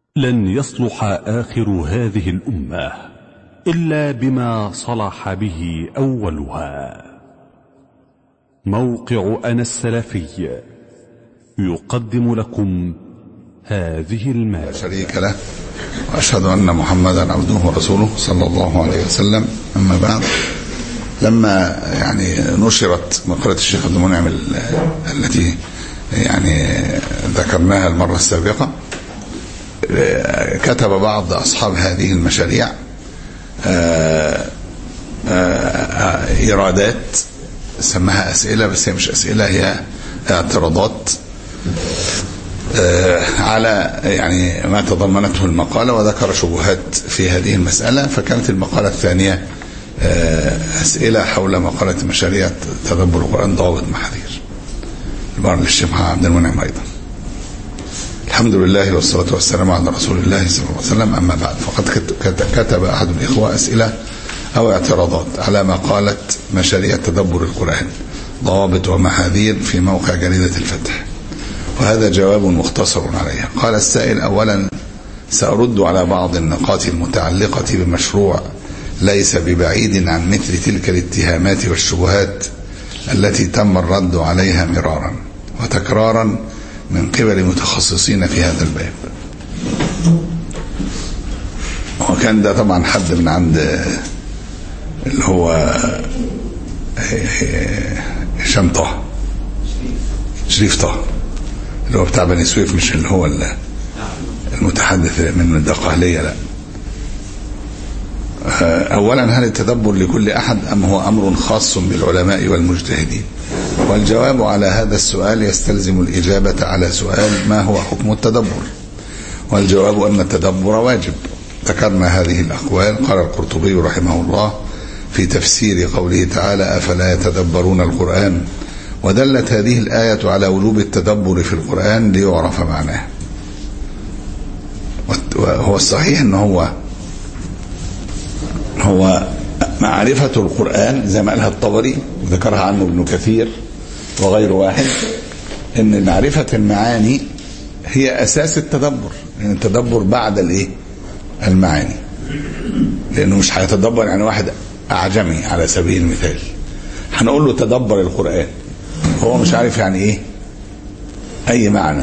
لن يصلح آخر هذه الأمة إلا بما صلح به أولها موقع أنا السلفي يقدم لكم هذه لا المادة شريك له وأشهد أن محمدا عبده ورسوله صلى الله عليه وسلم أما بعد لما يعني نشرت مقالة الشيخ عبد المنعم ال- التي يعني ذكرناها المرة السابقة كتب بعض أصحاب هذه المشاريع آه، آه، إيرادات سماها أسئلة بس هي مش أسئلة هي اعتراضات آه، على يعني ما تضمنته المقالة وذكر شبهات في هذه المسألة فكانت المقالة الثانية آه، أسئلة حول مقالة مشاريع تدبر القرآن ضوابط محاذير البار للشيخ محمد عبد المنعم أيضا الحمد لله والصلاة والسلام على رسول الله صلى الله عليه وسلم أما بعد فقد كت- كت- كتب أحد الإخوة أسئلة أو اعتراضات على مقالة مشاريع تدبر القرآن ضوابط ومحاذير في موقع جريدة الفتح وهذا جواب مختصر عليها قال السائل أولا سأرد على بعض النقاط المتعلقة بمشروع ليس ببعيد عن مثل تلك الاتهامات والشبهات التي تم الرد عليها مرارا وتكرارا من قبل متخصصين في هذا الباب وكان ده طبعا حد من عند اللي هو هشام طه شريف طه اللي هو بتاع بني سويف مش اللي هو ال- المتحدث من الدقهلية لا آه، أولا هل التدبر لكل أحد أم هو أمر خاص بالعلماء والمجتهدين والجواب على هذا السؤال يستلزم الإجابة على سؤال ما هو حكم التدبر والجواب أن التدبر واجب ذكرنا هذه الأقوال قال القرطبي رحمه الله في تفسير قوله تعالى أفلا يتدبرون القرآن ودلت هذه الآية على وجوب التدبر في القرآن ليعرف معناه وهو الصحيح أنه هو هو معرفة القرآن زي ما قالها الطبري وذكرها عنه ابن كثير وغير واحد ان معرفة المعاني هي اساس التدبر يعني التدبر بعد الايه المعاني لانه مش هيتدبر يعني واحد اعجمي على سبيل المثال هنقول له تدبر القرآن هو مش عارف يعني ايه اي معنى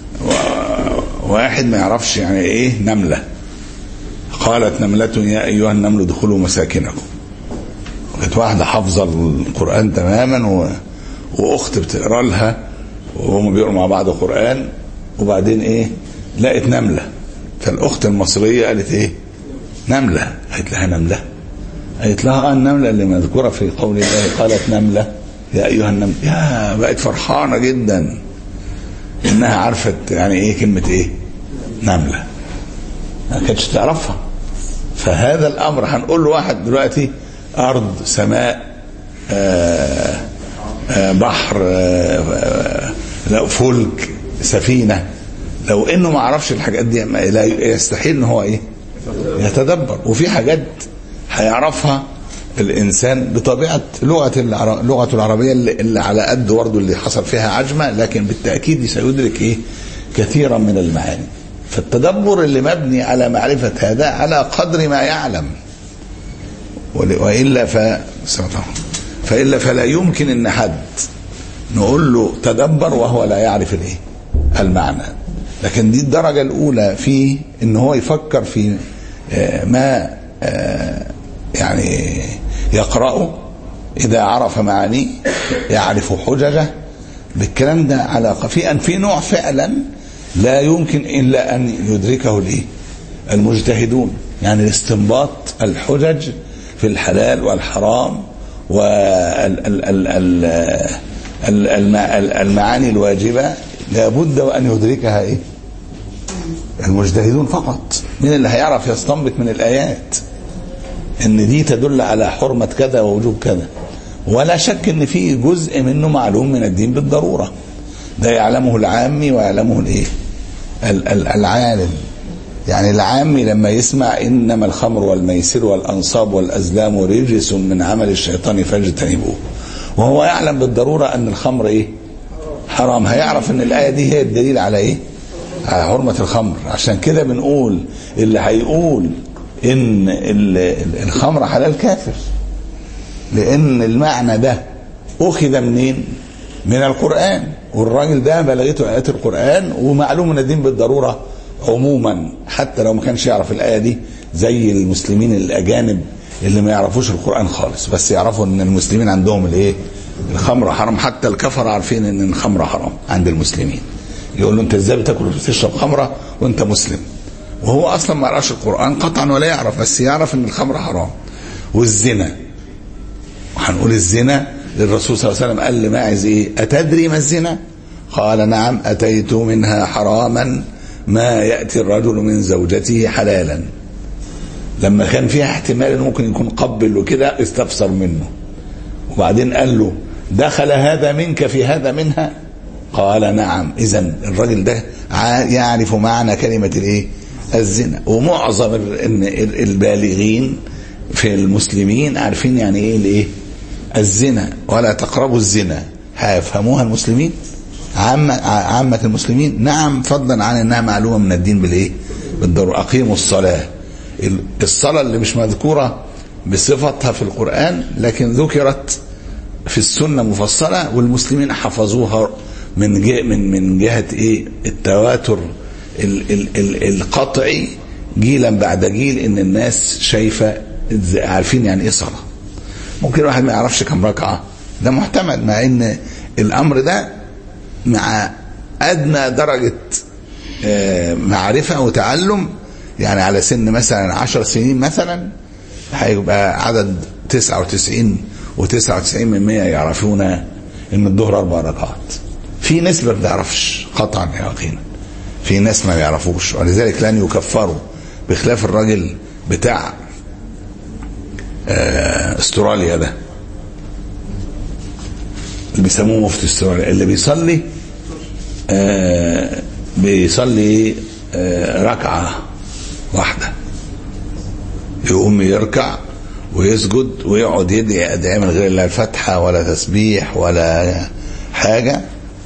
و- واحد ما يعرفش يعني ايه نملة قالت نملة يا ايها النمل ادخلوا مساكنكم كانت واحدة حافظة القرآن تماما و... واخت بتقرا لها وهم بيقروا مع بعض قرآن وبعدين ايه لقت نملة فالاخت المصرية قالت ايه نملة قالت لها نملة قالت لها اه النملة اللي مذكورة في قول الله قالت نملة يا ايها النمل يا بقت فرحانة جدا انها عرفت يعني ايه كلمة ايه نملة ما كانتش تعرفها فهذا الامر هنقول له واحد دلوقتي ارض سماء آه آه بحر آه آه لو فلك سفينه لو انه ما عرفش الحاجات دي ما- لا يستحيل ان هو ايه يتدبر وفي حاجات هيعرفها الانسان بطبيعه لغه العر- اللغه العربيه اللي, اللي على قد برضه اللي حصل فيها عجمه لكن بالتاكيد سيدرك ايه كثيرا من المعاني فالتدبر اللي مبني على معرفه هذا على قدر ما يعلم ول- والا ف فالا فلا يمكن ان حد نقول له تدبر وهو لا يعرف الايه المعنى لكن دي الدرجه الاولى في ان هو يفكر في آه، ما آه، يعني يقراه اذا عرف معانيه يعرف حججه بالكلام ده على في ان في نوع فعلا لا يمكن الا ان يدركه الايه المجتهدون يعني الاستنباط الحجج في الحلال والحرام والمعاني الواجبة لابد وأن يدركها إيه؟ المجتهدون فقط من اللي هيعرف يستنبط من الآيات إن دي تدل على حرمة كذا ووجوب كذا ولا شك إن في جزء منه معلوم من الدين بالضرورة ده يعلمه العامي ويعلمه الإيه؟ ال- ال- العالم يعني العامي لما يسمع انما الخمر والميسر والانصاب والازلام رجس من عمل الشيطان فاجتنبوه وهو يعلم بالضروره ان الخمر ايه حرام هيعرف ان الايه دي هي الدليل على ايه على حرمة الخمر عشان كده بنقول اللي هيقول ان ال- ال- الخمر حلال كافر لان المعنى ده اخذ منين من القرآن والراجل ده بلغته آيات القرآن ومعلوم من الدين بالضرورة عموما حتى لو ما كانش يعرف الآية دي زي المسلمين الأجانب اللي ما يعرفوش القرآن خالص بس يعرفوا ان المسلمين عندهم الايه الخمر حرام حتى الكفر عارفين ان الخمر حرام عند المسلمين يقول له انت ازاي بتاكل وبتشرب خمره وانت مسلم وهو اصلا ما يقراش القران قطعا ولا يعرف بس يعرف ان الخمر حرام والزنا وهنقول الزنا للرسول صلى الله عليه وسلم قال لماعز ايه اتدري ما الزنا قال نعم اتيت منها حراما ما ياتي الرجل من زوجته حلالا لما كان فيها احتمال انه ممكن يكون قبل وكده استفسر منه وبعدين قال له دخل هذا منك في هذا منها قال نعم اذا الراجل ده ع- يعرف معنى كلمه الايه الزنا ومعظم ال- ان ال- البالغين في المسلمين عارفين يعني ايه الايه الزنا ولا تقربوا الزنا هيفهموها المسلمين عامة عامة المسلمين نعم فضلا عن انها معلومة من الدين بالايه بالضرورة اقيموا الصلاة ال- الصلاة اللي مش مذكورة بصفتها في القرآن لكن ذكرت في السنة مفصلة والمسلمين حفظوها من جه من من جهة ايه التواتر ال ال ال القطعي جيلا بعد جيل ان الناس شايفة إز- عارفين يعني ايه صلاة ممكن واحد ما يعرفش كم ركعة ده محتمل مع ان الامر ده مع ادنى درجة آه، معرفة وتعلم يعني على سن مثلا عشر سنين مثلا هيبقى عدد 99 و99 من 100 يعرفون ان الظهر اربع ركعات في نسبة ما بتعرفش قطعا يقينا في ناس ما بيعرفوش ولذلك لن يكفروا بخلاف الراجل بتاع آه، استراليا ده اللي بيسموه مفتي استراليا اللي بيصلي آه بيصلي آه ركعة واحدة يقوم يركع ويسجد ويقعد يدعي أدعية من غير لا الفاتحة ولا تسبيح ولا حاجة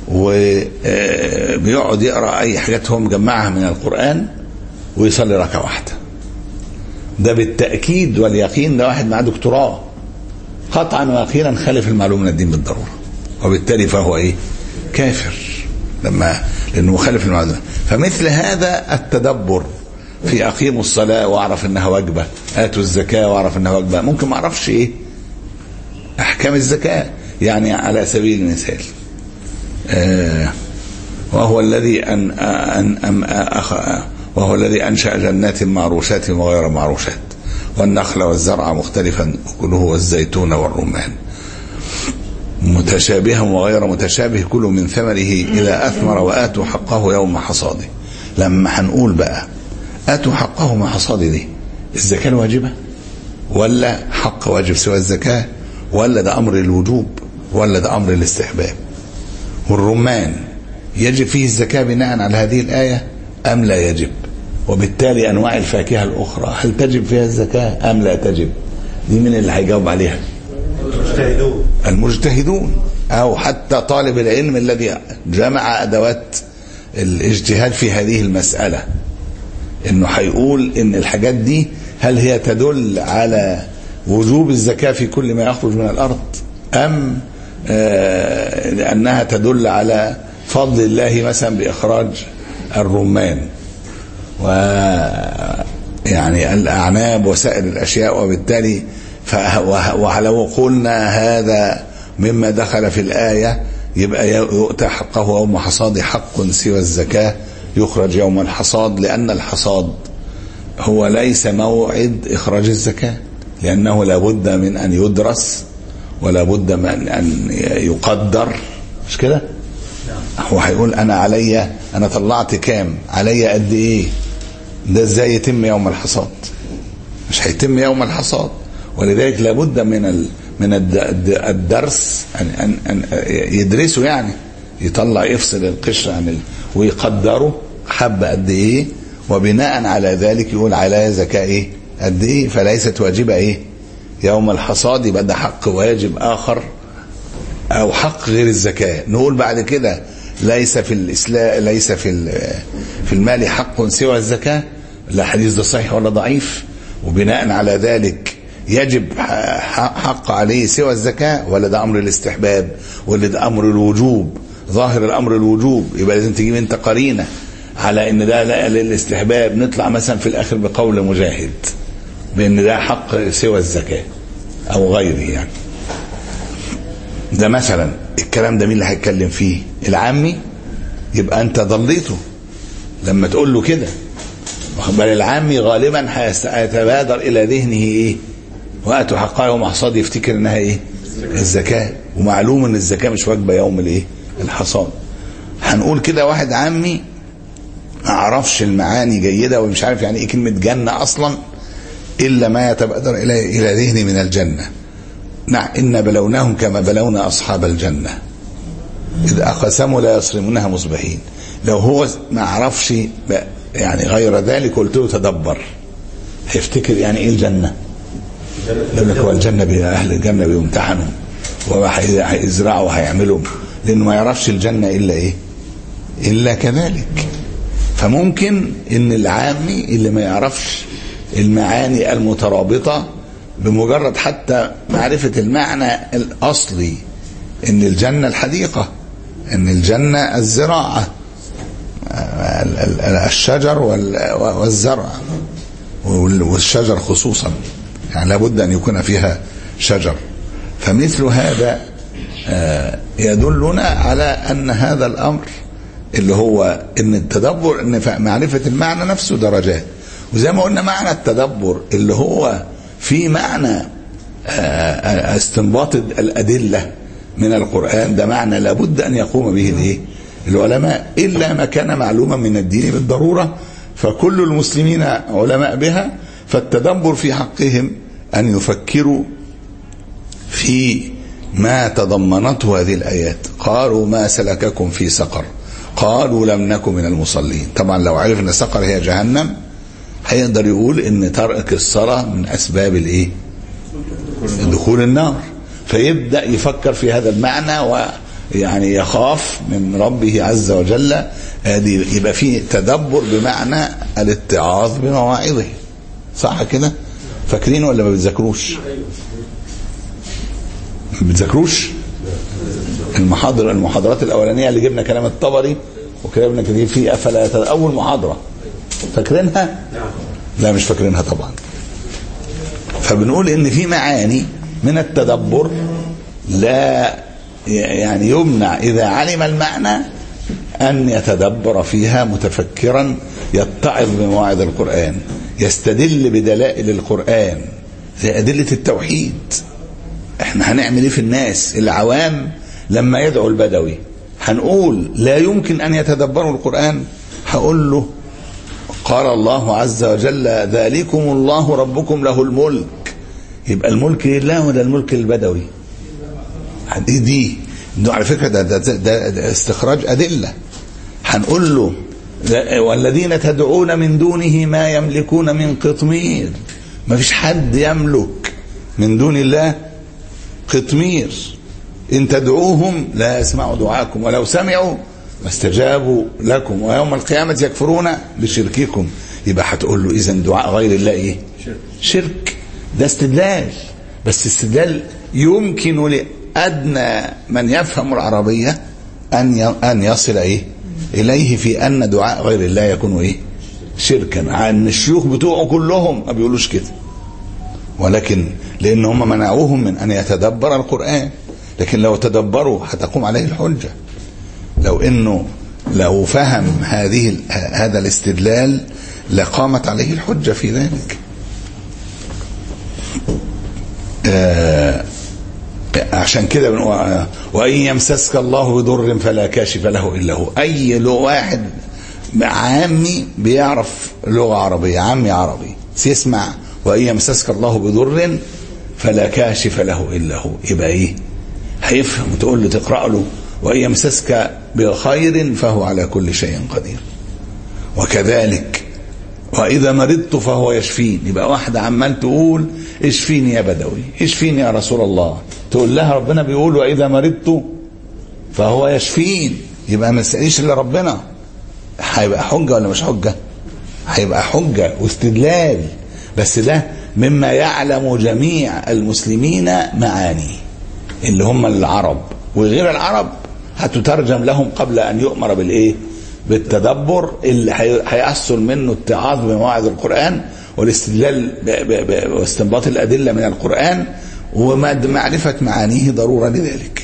وبيقعد يقرأ أي حاجات هو مجمعها من القرآن ويصلي ركعة واحدة ده بالتأكيد واليقين ده واحد معاه دكتوراه قطعا ويقينا خالف المعلوم من الدين بالضرورة وبالتالي فهو ايه كافر لما لانه مخالف المعلوم فمثل هذا التدبر في اقيموا الصلاه واعرف انها واجبه اتوا الزكاه واعرف انها واجبه ممكن ما اعرفش ايه احكام الزكاه يعني على سبيل المثال آه وهو الذي أن أن أن أخ وهو الذي أنشأ جنات معروشات وغير معروشات والنخل والزرع مختلفا أكله والزيتون والرمان متشابها وغير متشابه كلوا من ثمره إذا أثمر وآتوا حقه يوم حصاده لما هنقول بقى آتوا حقه مع حصاده دي الزكاة الواجبة ولا حق واجب سوى الزكاة ولا ده أمر الوجوب ولا ده أمر الاستحباب والرمان يجب فيه الزكاة بناء على هذه الآية أم لا يجب وبالتالي أنواع الفاكهة الأخرى هل تجب فيها الزكاة أم لا تجب دي من اللي هيجاوب عليها المجتهدون المجتهدون أو حتى طالب العلم الذي جمع أدوات الاجتهاد في هذه المسألة انه هيقول ان الحاجات دي هل هي تدل على وجوب الزكاة في كل ما يخرج من الأرض أم آه لأنها تدل على فضل الله مثلا بإخراج الرمان و يعني الأعناب وسائر الأشياء وبالتالي ولو قلنا هذا مما دخل في الآية يبقى يؤتى حقه يوم حصاد حق سوى الزكاة يخرج يوم الحصاد لأن الحصاد هو ليس موعد إخراج الزكاة لأنه لابد من أن يدرس ولا بد من أن يقدر مش كده هو هيقول أنا عليا أنا طلعت كام عليا قد إيه ده ازاي يتم يوم الحصاد مش هيتم يوم الحصاد ولذلك لابد من ال من الدرس أن, أن, أن يدرسوا يعني يطلع يفصل القشر عن ال ويقدروا حبة قد ايه وبناء على ذلك يقول عليها زكاة ايه قد ايه فليست واجبة ايه يوم الحصاد يبقى ده حق واجب اخر او حق غير الزكاة نقول بعد كده ليس في الاسلام ليس في ال- في المال حق سوى الزكاه لا حديث ده صحيح ولا ضعيف وبناء على ذلك يجب ح- حق عليه سوى الزكاه ولا ده امر الاستحباب ولا ده امر الوجوب ظاهر الامر الوجوب يبقى لازم تجيب انت قرينه على ان ده لا للاستحباب نطلع مثلا في الاخر بقول مجاهد بان ده حق سوى الزكاه او غيره يعني ده مثلا الكلام ده مين اللي هيتكلم فيه العامي يبقى انت ضليته لما تقول له كده واخد بال العامي غالبا هيست- هيتبادر الى ذهنه ايه واتوا حقها يوم حصاد يفتكر انها ايه الزكاه ومعلوم ان الزكاه مش واجبه يوم الايه الحصاد هنقول كده واحد عامي ما عرفش المعاني جيده ومش عارف يعني ايه كلمه جنه اصلا الا ما يتبادر الى الى ذهنه من الجنه نعم إن بلوناهم كما بلونا أصحاب الجنة إذ أقسموا لا يصرمونها مصبحين لو هو ما عرفش ب- يعني غير ذلك قلت له تدبر هيفتكر يعني إيه الجنة يقول لك هو الجنة بي- أهل الجنة بيمتحنوا وهيزرعوا وهيعملوا لأنه ما يعرفش الجنة إلا إيه إلا كذلك فممكن ان العامي اللي ما يعرفش المعاني المترابطة بمجرد حتى معرفة المعنى الأصلي ان الجنة الحديقة ان الجنة الزراعة ال- ال- ال- الشجر وال- والزرع وال- والشجر خصوصا يعني لابد ان يكون فيها شجر فمثل هذا آه، يدلنا على ان هذا الامر اللي هو ان التدبر ان ف- معرفه المعنى نفسه درجات وزي ما قلنا معنى التدبر اللي هو في معنى آه، آه، استنباط الادله من القران ده معنى لابد ان يقوم به الايه العلماء الا ما كان معلوما من الدين بالضروره فكل المسلمين علماء بها فالتدبر في حقهم ان يفكروا في ما تضمنته هذه الآيات قالوا ما سلككم في سقر قالوا لم نكن من المصلين طبعا لو عرف ان سقر هي جهنم هيقدر يقول ان ترك الصلاة من اسباب الايه دخول النار فيبدأ يفكر في هذا المعنى ويعني يخاف من ربه عز وجل هذه يبقى في تدبر بمعنى الاتعاظ بمواعظه صح كده فاكرين ولا ما بتذاكروش ما بتذاكروش المحاضرة المحاضرات الأولانية اللي جبنا كلام الطبري وكلامنا كتير فيه أفلا يتد... أول محاضرة فاكرينها؟ لا مش فاكرينها طبعا فبنقول إن في معاني من التدبر لا يعني يمنع إذا علم المعنى أن يتدبر فيها متفكرا يتعظ بمواعظ القرآن يستدل بدلائل القرآن زي أدلة التوحيد احنا هنعمل ايه في الناس العوام لما يدعو البدوي هنقول لا يمكن ان يتدبروا القرآن هقول له قال الله عز وجل ذلكم الله ربكم له الملك يبقى الملك لله ولا الملك البدوي دي دي ده على فكرة ده, ده, ده, ده استخراج أدلة هنقول له والذين تدعون من دونه ما يملكون من قطمير ما فيش حد يملك من دون الله قطمير إن تدعوهم لا يسمعوا دعاكم ولو سمعوا ما استجابوا لكم ويوم القيامة يكفرون بشرككم يبقى هتقول له إذا دعاء غير الله إيه شرك ده استدلال بس استدلال يمكن لأدنى من يفهم العربية أن أن يصل إيه إليه في أن دعاء غير الله يكون إيه شركا عن الشيوخ بتوعه كلهم ما بيقولوش كده ولكن لان هم منعوهم من ان يتدبر القران لكن لو تدبروا هتقوم عليه الحجه لو انه لو فهم هذه هذا الاستدلال لقامت عليه الحجه في ذلك آه عشان كده وان يمسسك الله بضر فلا كاشف له الا هو اي لو واحد عامي بيعرف لغه عربيه عامي عربي سيسمع وإن يمسسك الله بضر فلا كاشف له إلا هو يبقى إيه هيفهم وتقول له تقرأ له وإن يمسسك بخير فهو على كل شيء قدير وكذلك وإذا مرضت فهو يشفين يبقى واحدة عمال تقول اشفيني يا بدوي اشفيني يا رسول الله تقول لها ربنا بيقول وإذا مرضت فهو يشفين يبقى ما تساليش الا ربنا هيبقى حجه ولا مش حجه هيبقى حجه واستدلال بس ده مما يعلم جميع المسلمين معانيه اللي هم العرب وغير العرب هتترجم لهم قبل ان يؤمر بالايه بالتدبر اللي هيحصل منه اتعاظ بمواعظ القران والاستدلال واستنباط الادله من القران ومعرفه معانيه ضروره لذلك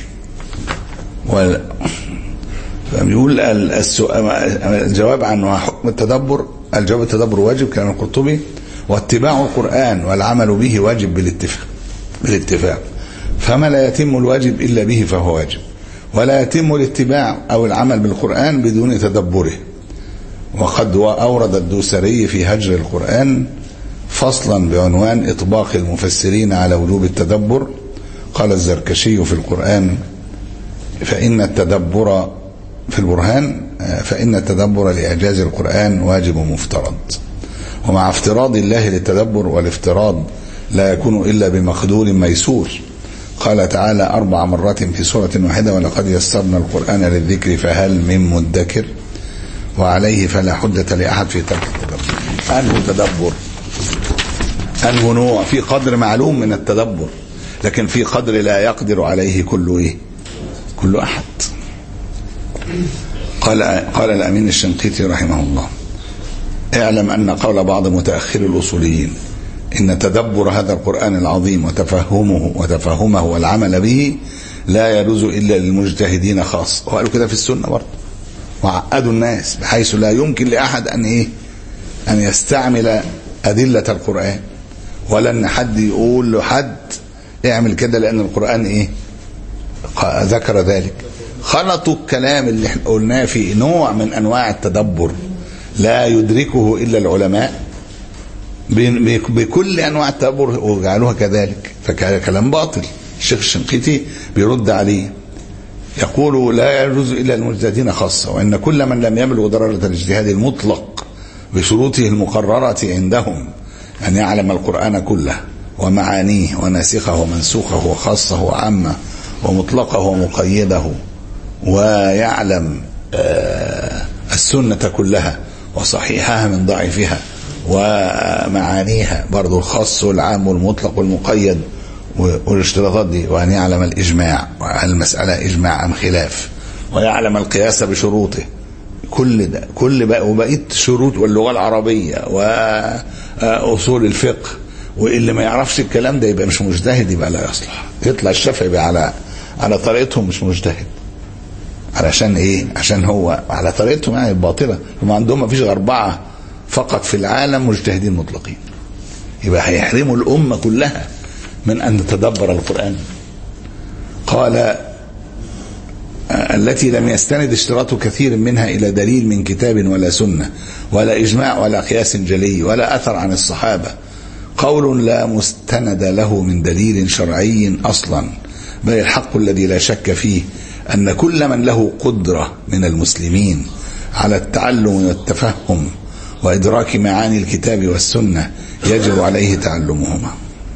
بيقول الجواب عن حكم التدبر الجواب التدبر واجب كلام القرطبي واتباع القرآن والعمل به واجب بالاتفاق بالاتفاق فما لا يتم الواجب إلا به فهو واجب ولا يتم الاتباع أو العمل بالقرآن بدون تدبره وقد أورد الدوسري في هجر القرآن فصلا بعنوان إطباق المفسرين على وجوب التدبر قال الزركشي في القرآن فإن التدبر في البرهان فإن التدبر لإعجاز القرآن واجب مفترض ومع افتراض الله للتدبر والافتراض لا يكون إلا بمقدور ميسور قال تعالى أربع مرات في سورة واحدة ولقد يسرنا القرآن للذكر فهل من مدكر وعليه فلا حجة لأحد في ترك التدبر أنه تدبر أنه نوع في قدر معلوم من التدبر لكن في قدر لا يقدر عليه كل إيه كل أحد قال قال الأمين الشنقيطي رحمه الله اعلم أن قول بعض متأخر الأصوليين إن تدبر هذا القرآن العظيم وتفهمه وتفهمه والعمل به لا يجوز إلا للمجتهدين خاص وقالوا كده في السنة برضه وعقدوا الناس بحيث لا يمكن لأحد أن إيه أن يستعمل أدلة القرآن ولا أن حد يقول لحد اعمل كده لأن القرآن إيه ذكر ذلك خلطوا الكلام اللي احنا قلناه في نوع من أنواع التدبر لا يدركه إلا العلماء بكل أنواع التدبر وجعلوها كذلك فكان كلام باطل الشيخ الشنقيطي بيرد عليه يقول لا يجوز إلا المجتهدين خاصة وإن كل من لم يبلغ درجة الاجتهاد المطلق بشروطه المقررة عندهم أن يعلم القرآن كله ومعانيه وناسخه ومنسوخه وخاصه وعامه ومطلقه ومقيده ويعلم السنة كلها وصحيحها من ضعيفها ومعانيها برضو الخاص والعام والمطلق والمقيد والاشتراطات دي وأن يعلم الإجماع المسألة إجماع أم خلاف ويعلم القياس بشروطه كل ده كل بقى وبقيه شروط واللغه العربيه واصول الفقه واللي ما يعرفش الكلام ده يبقى مش مجتهد يبقى لا يصلح يطلع الشافعي يبقى على على طريقتهم مش مجتهد علشان ايه عشان هو على طريقتهم يعني الباطله هم عندهم ما فيش اربعه فقط في العالم مجتهدين مطلقين يبقى هيحرموا الامه كلها من ان تتدبر القران قال التي لم يستند اشتراط كثير منها إلى دليل من كتاب ولا سنة ولا إجماع ولا قياس جلي ولا أثر عن الصحابة قول لا مستند له من دليل شرعي أصلا بل الحق الذي لا شك فيه أن كل من له قدرة من المسلمين على التعلم والتفهم وإدراك معاني الكتاب والسنة يجب عليه تعلمهما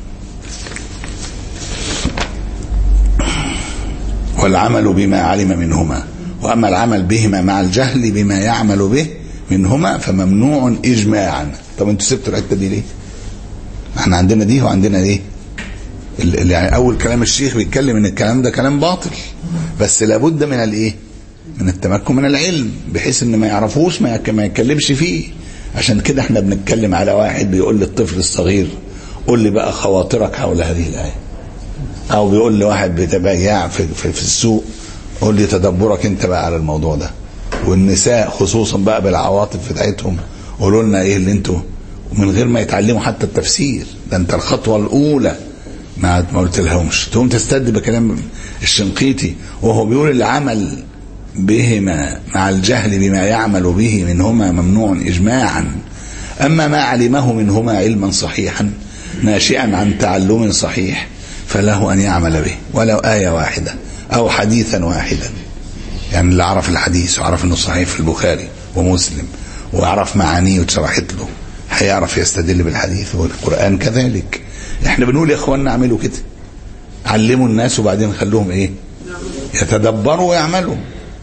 والعمل بما علم منهما وأما العمل بهما مع الجهل بما يعمل به منهما فممنوع إجماعا طب انتوا سبتوا الحتة دي ليه احنا عندنا دي وعندنا ليه يعني أول كلام الشيخ بيتكلم ان الكلام ده كلام باطل بس لابد من الايه من التمكن من العلم بحيث ان ما يعرفوش ما ما يتكلمش فيه عشان كده احنا بنتكلم على واحد بيقول للطفل الصغير قول لي بقى خواطرك حول هذه الآية او بيقول لواحد بيتبايع في, في, في السوق قول لي تدبرك انت بقى على الموضوع ده والنساء خصوصا بقى بالعواطف بتاعتهم قولوا لنا ايه اللي انتوا ومن غير ما يتعلموا حتى التفسير ده انت الخطوه الاولى ما ما قلت لهمش تقوم تستد بكلام الشنقيطي وهو بيقول العمل بهما مع الجهل بما يعمل به منهما ممنوع اجماعا اما ما علمه منهما علما صحيحا ناشئا عن تعلم صحيح فله أن يعمل به ولو آية واحدة أو حديثا واحدا يعني اللي عرف الحديث وعرف أنه صحيح في البخاري ومسلم وعرف معانيه واتشرحت له هيعرف يستدل بالحديث والقرآن كذلك احنا بنقول يا اخواننا اعملوا كده علموا الناس وبعدين خلوهم ايه يتدبروا ويعملوا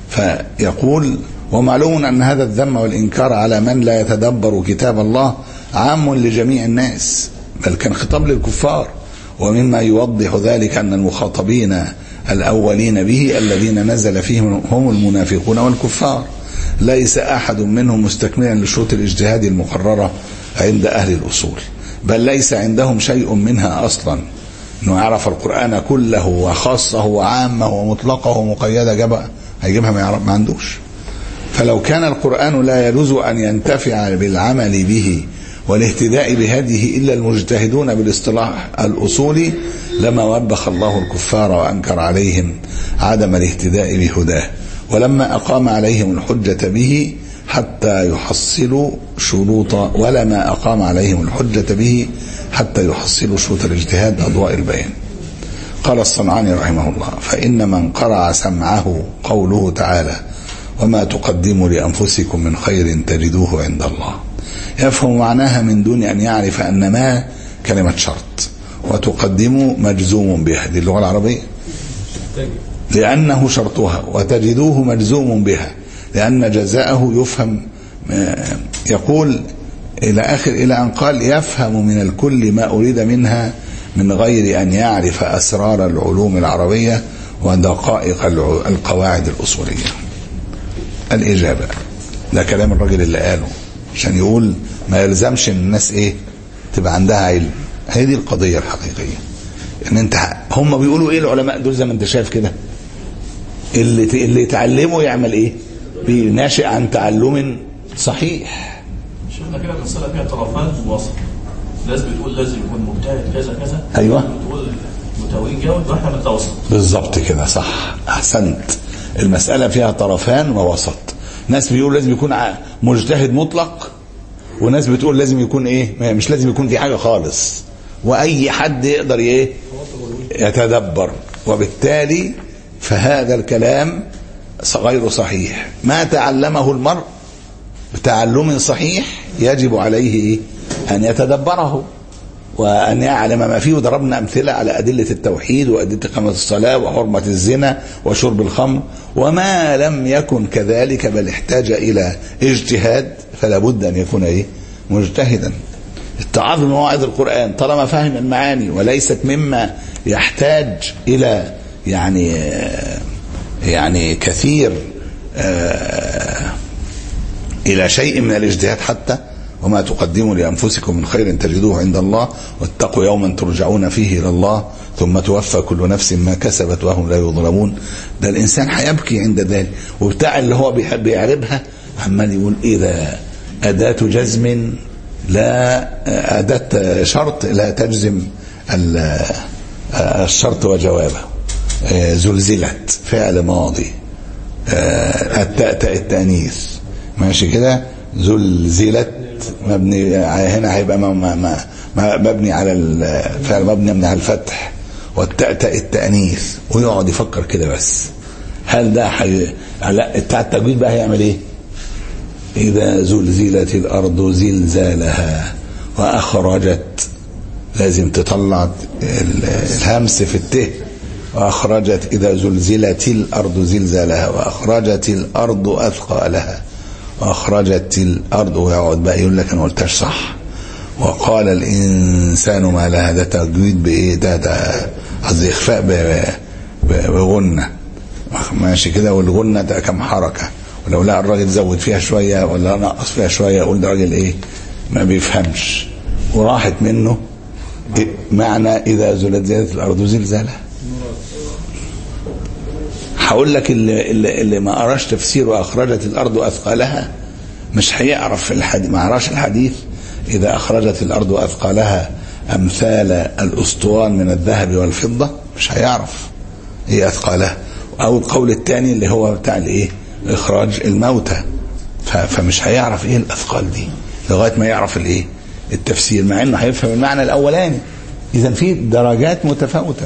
فيقول ومعلوم أن هذا الذم والإنكار على من لا يتدبر كتاب الله عام لجميع الناس بل كان خطاب للكفار ومما يوضح ذلك أن المخاطبين الأولين به الذين نزل فيهم هم المنافقون والكفار ليس أحد منهم مستكملا لشروط الاجتهاد المقررة عند أهل الأصول بل ليس عندهم شيء منها أصلا أنه يعرف القرآن كله وخاصه وعامه ومطلقه ومقيده جبأ هيجيبها ما, يعرف ما عندوش فلو كان القرآن لا يجوز أن ينتفع بالعمل به والاهتداء بهديه إلا المجتهدون بالاصطلاح الأصولي لما وبخ الله الكفار وأنكر عليهم عدم الاهتداء بهداه ولما أقام عليهم الحجة به حتى يحصلوا شروط ولما أقام عليهم الحجة به حتى يحصلوا شروط الاجتهاد أضواء البيان قال الصنعاني رحمه الله فإن من قرع سمعه قوله تعالى وما تقدموا لأنفسكم من خير تجدوه عند الله يفهم معناها من دون أن يعرف أن ما كلمة شرط وتقدموا مجزوم بها دي اللغة العربية لأنه شرطها وتجدوه مجزوم بها لأن جزاءه يفهم يقول إلى آخر إلى أن قال يفهم من الكل ما أريد منها من غير أن يعرف أسرار العلوم العربية ودقائق القواعد الأصولية الإجابة ده كلام الراجل اللي قاله عشان يقول ما يلزمش ان الناس ايه تبقى عندها علم هي دي القضية الحقيقية ان انت هم بيقولوا ايه العلماء دول زي ما انت شايف كده اللي اللي يتعلمه يعمل ايه بيناشئ عن تعلم صحيح شفنا كده المسألة فيها طرفان ووسط ناس بتقول لازم يكون مجتهد كذا كذا أيوة. بتقول متوين جاوب واحنا متوسط بالظبط كده صح احسنت المسألة فيها طرفان ووسط ناس بيقول لازم يكون مجتهد مطلق وناس بتقول لازم يكون ايه مش لازم يكون في حاجة خالص واي حد يقدر ايه يتدبر وبالتالي فهذا الكلام غير صحيح ما تعلمه المرء بتعلم صحيح يجب عليه إيه؟ أن يتدبره وأن يعلم ما فيه وضربنا أمثلة على أدلة التوحيد وأدلة إقامة الصلاة وحرمة الزنا وشرب الخمر وما لم يكن كذلك بل احتاج إلى اجتهاد فلا بد أن يكون إيه مجتهدا اتعاظ مواعظ القرآن طالما فهم المعاني وليست مما يحتاج إلى يعني يعني كثير إلى شيء من الاجتهاد حتى وما تقدموا لأنفسكم من خير تجدوه عند الله واتقوا يوما ترجعون فيه إلى الله ثم توفى كل نفس ما كسبت وهم لا يظلمون ده الإنسان هيبكي عند ذلك وبتاع اللي هو بيحب يعربها عمال يقول إيه ده أداة جزم لا أداة شرط لا تجزم الشرط وجوابه زلزلت فعل ماضي التاء التانيث ماشي كده زلزلت مبني هنا هيبقى مبني على الفعل مبني على الفتح والتاء تاء التانيث ويقعد يفكر كده بس هل ده حي... لا بتاع التجويد بقى هيعمل ايه؟ إذا زلزلت الأرض زلزالها وأخرجت لازم تطلع الهمس في الته وأخرجت إذا زلزلت الأرض زلزالها وأخرجت الأرض أثقالها وأخرجت الأرض ويقعد بقى يقول لك أنا قلتهاش صح وقال الإنسان ما لها ده تجويد بإيه ده ده قصدي إخفاء بغنة ماشي كده والغنة ده كم حركة ولو لا الراجل زود فيها شوية ولا نقص فيها شوية يقول ده راجل إيه ما بيفهمش وراحت منه إيه معنى إذا زلزلت الأرض زلزالها هقول لك اللي, اللي, اللي ما قراش تفسير واخرجت الارض اثقالها مش هيعرف في الحديث ما قراش الحديث اذا اخرجت الارض اثقالها امثال الاسطوان من الذهب والفضه مش هيعرف ايه اثقالها او القول الثاني اللي هو بتاع الايه اخراج الموتى فمش هيعرف ايه الاثقال دي لغايه ما يعرف الايه التفسير مع انه هيفهم المعنى الاولاني اذا في درجات متفاوته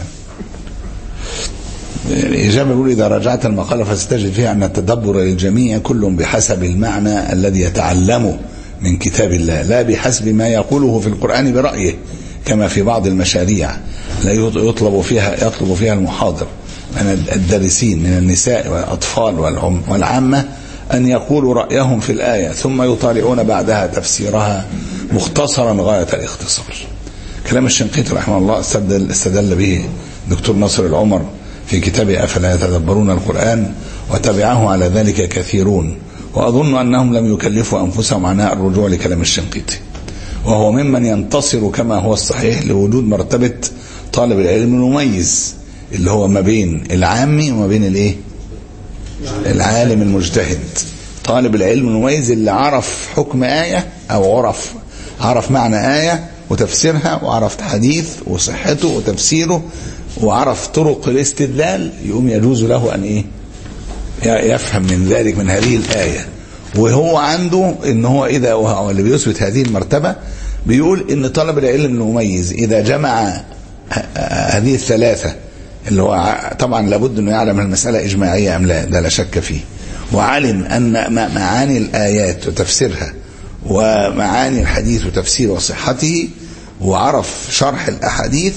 الإجابة يقول إذا رجعت المقالة فستجد فيها أن التدبر للجميع كل بحسب المعنى الذي يتعلمه من كتاب الله لا بحسب ما يقوله في القرآن برأيه كما في بعض المشاريع لا يطلب فيها يطلب فيها المحاضر من الدارسين من النساء والأطفال والعم والعامة أن يقولوا رأيهم في الآية ثم يطالعون بعدها تفسيرها مختصرا غاية الاختصار كلام الشنقيطي رحمه الله استدل, استدل به دكتور ناصر العمر في كتابه أفلا يتدبرون القرآن وتبعه على ذلك كثيرون وأظن أنهم لم يكلفوا أنفسهم عناء الرجوع لكلام الشنقيطي وهو ممن ينتصر كما هو الصحيح لوجود مرتبة طالب العلم المميز اللي هو ما بين العامي وما بين الايه العالم المجتهد طالب العلم المميز اللي عرف حكم آية أو عرف عرف معنى آية وتفسيرها وعرف حديث وصحته وتفسيره وعرف طرق الاستدلال يقوم يجوز له أن إيه يفهم من ذلك من هذه الآية وهو عنده ان هو اذا وهو اللي بيثبت هذه المرتبة بيقول ان طلب العلم المميز اذا جمع هذه الثلاثة اللي هو طبعا لابد انه يعلم المسألة اجماعية ام لا ده لا شك فيه وعلم ان معاني الايات وتفسيرها ومعاني الحديث وتفسير وصحته وعرف شرح الاحاديث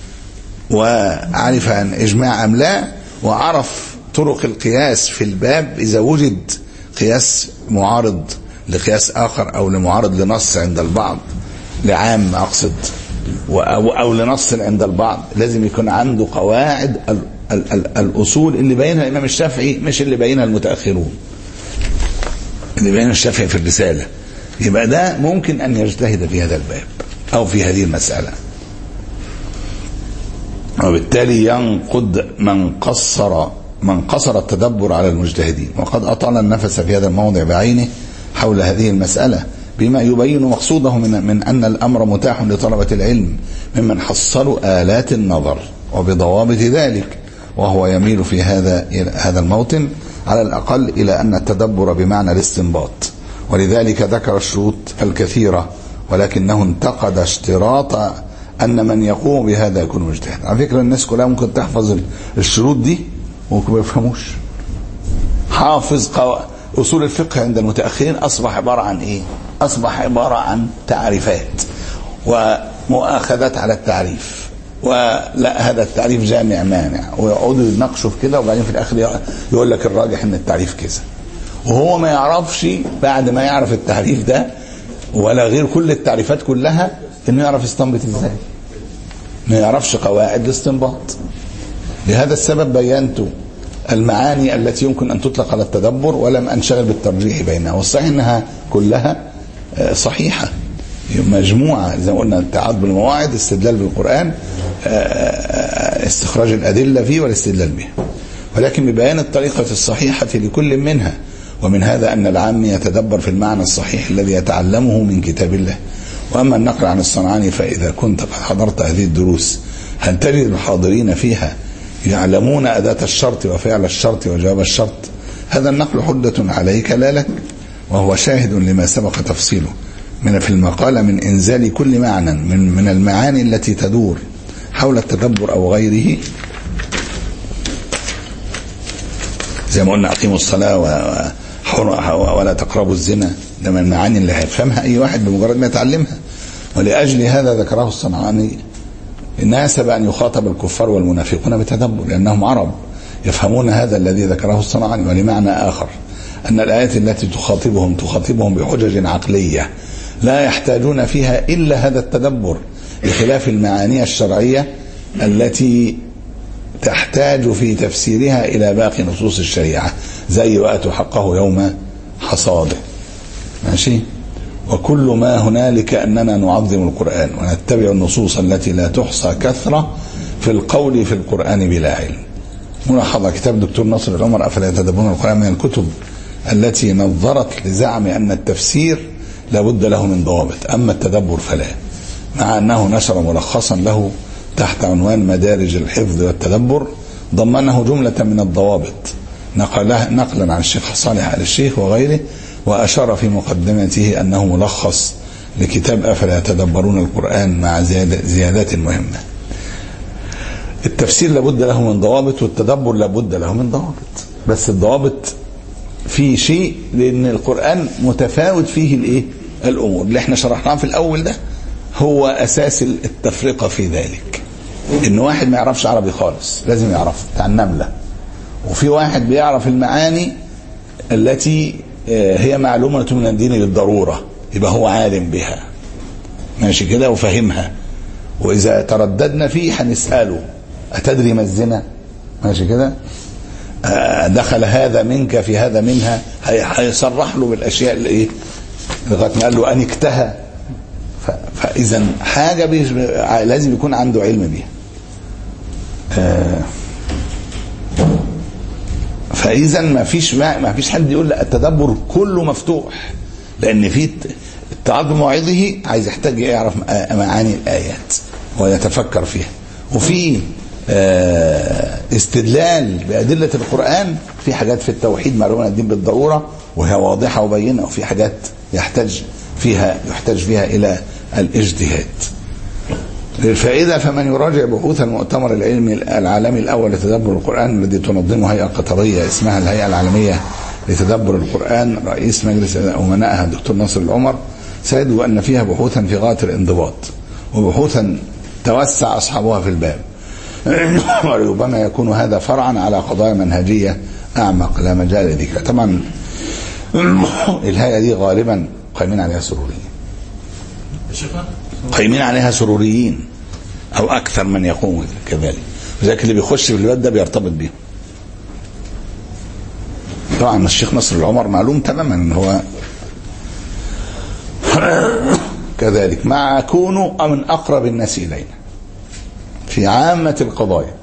وعرف ان اجماع ام لا وعرف طرق القياس في الباب اذا وجد قياس معارض لقياس اخر او لمعارض لنص عند البعض لعام اقصد أو, أو لنص عند البعض لازم يكون عنده قواعد ال ال ال الأصول اللي بينها الإمام الشافعي مش اللي بينها المتأخرون اللي بينها الشافعي في الرسالة يبقى ده ممكن أن يجتهد في هذا الباب أو في هذه المسألة وبالتالي ينقد من قصر من قصر التدبر على المجتهدين وقد أطال النفس في هذا الموضع بعينه حول هذه المسألة بما يبين مقصوده من, من أن الأمر متاح لطلبة العلم ممن حصلوا آلات النظر وبضوابط ذلك وهو يميل في هذا هذا الموطن على الأقل إلى أن التدبر بمعنى الاستنباط ولذلك ذكر الشروط الكثيرة ولكنه انتقد اشتراط أن من يقوم بهذا يكون مجتهد على فكرة الناس كلها ممكن تحفظ الشروط دي وممكن ما يفهموش حافظ قو... أصول الفقه عند المتأخرين أصبح عبارة عن إيه أصبح عبارة عن تعريفات ومؤاخذات على التعريف ولا هذا التعريف جامع مانع ويقعدوا يناقشوا في كده وبعدين في الآخر يقول لك الراجح إن التعريف كذا وهو ما يعرفش بعد ما يعرف التعريف ده ولا غير كل التعريفات كلها انه يعرف يستنبط ازاي ما يعرفش قواعد الاستنباط لهذا السبب بينت المعاني التي يمكن ان تطلق على التدبر ولم انشغل بالترجيح بينها والصحيح انها كلها صحيحه مجموعه زي ما قلنا التعاضد بالمواعظ استدلال بالقران استخراج الادله فيه والاستدلال به ولكن ببيان الطريقه الصحيحه لكل منها ومن هذا أن العام يتدبر في المعنى الصحيح الذي يتعلمه من كتاب الله وأما النقل عن الصنعاني فإذا كنت قد حضرت هذه الدروس هل تجد الحاضرين فيها يعلمون أداة الشرط وفعل الشرط وجواب الشرط هذا النقل حدة عليك لا لك وهو شاهد لما سبق تفصيله من في المقالة من إنزال كل معنى من, من المعاني التي تدور حول التدبر أو غيره زي ما قلنا أقيموا الصلاة و ولا تقربوا الزنا ده من المعاني اللي هيفهمها اي واحد بمجرد ما يتعلمها ولاجل هذا ذكره الصنعاني ناسب ان يخاطب الكفار والمنافقون بتدبر لانهم عرب يفهمون هذا الذي ذكره الصنعاني ولمعنى اخر ان الايات التي تخاطبهم تخاطبهم بحجج عقليه لا يحتاجون فيها الا هذا التدبر بخلاف المعاني الشرعيه التي تحتاج في تفسيرها الى باقي نصوص الشريعه زي واتوا حقه يوم حصاده ماشي وكل ما هنالك اننا نعظم القران ونتبع النصوص التي لا تحصى كثره في القول في القران بلا علم ملاحظه كتاب دكتور ناصر العمر افلا يتدبرون القران من الكتب التي نظرت لزعم ان التفسير لابد له من ضوابط اما التدبر فلا مع انه نشر ملخصا له تحت عنوان مدارج الحفظ والتدبر ضمنه جمله من الضوابط نقله نقلا عن الشيخ صالح آل الشيخ وغيره وأشار في مقدمته أنه ملخص لكتاب أفلا يتدبرون القرآن مع زيادات مهمة التفسير لابد له من ضوابط والتدبر لابد له من ضوابط بس الضوابط في شيء لأن القرآن متفاوت فيه الإيه؟ الأمور اللي احنا شرحناها في الأول ده هو أساس التفرقة في ذلك ان واحد ما يعرفش عربي خالص لازم يعرف بتاع النملة وفي واحد بيعرف المعاني التي آه، هي معلومة من الدين بالضرورة يبقى هو عالم بها ماشي كده وفاهمها وإذا ترددنا فيه هنسأله أتدري ما الزنا ماشي كده آه، دخل هذا منك في هذا منها هي- هيصرح له بالأشياء اللي إيه لغاية ما قال له أنكتها ف- فإذا حاجة بيش- لازم يكون عنده علم بيها آه، فاذا ما فيش ما, ما فيش حد يقول لا التدبر كله مفتوح لان في ت- التعظم موعظه عايز يحتاج يعرف مع- معاني الايات ويتفكر فيها وفي آه، استدلال بادله القران في حاجات في التوحيد معلومه الدين بالضروره وهي واضحه وبينه وفي حاجات يحتاج فيها يحتاج فيها الى الاجتهاد للفائدة فمن يراجع بحوث المؤتمر العلمي العالمي الأول لتدبر القرآن الذي تنظمه هيئة قطرية اسمها الهيئة العالمية لتدبر القرآن رئيس مجلس أمنائها الدكتور ناصر العمر سيجد أن فيها بحوثا في غاية الانضباط وبحوثا توسع أصحابها في الباب وربما يكون هذا فرعا على قضايا منهجية أعمق لا مجال لذكرها طبعا الهيئة دي غالبا قائمين عليها سروريين يا شيخنا قايمين عليها سروريين او اكثر من يقوم كذلك لذلك اللي بيخش في البلد ده بيرتبط بيهم طبعا الشيخ نصر العمر معلوم تماما ان هو كذلك مع كونه من اقرب الناس الينا في عامة القضايا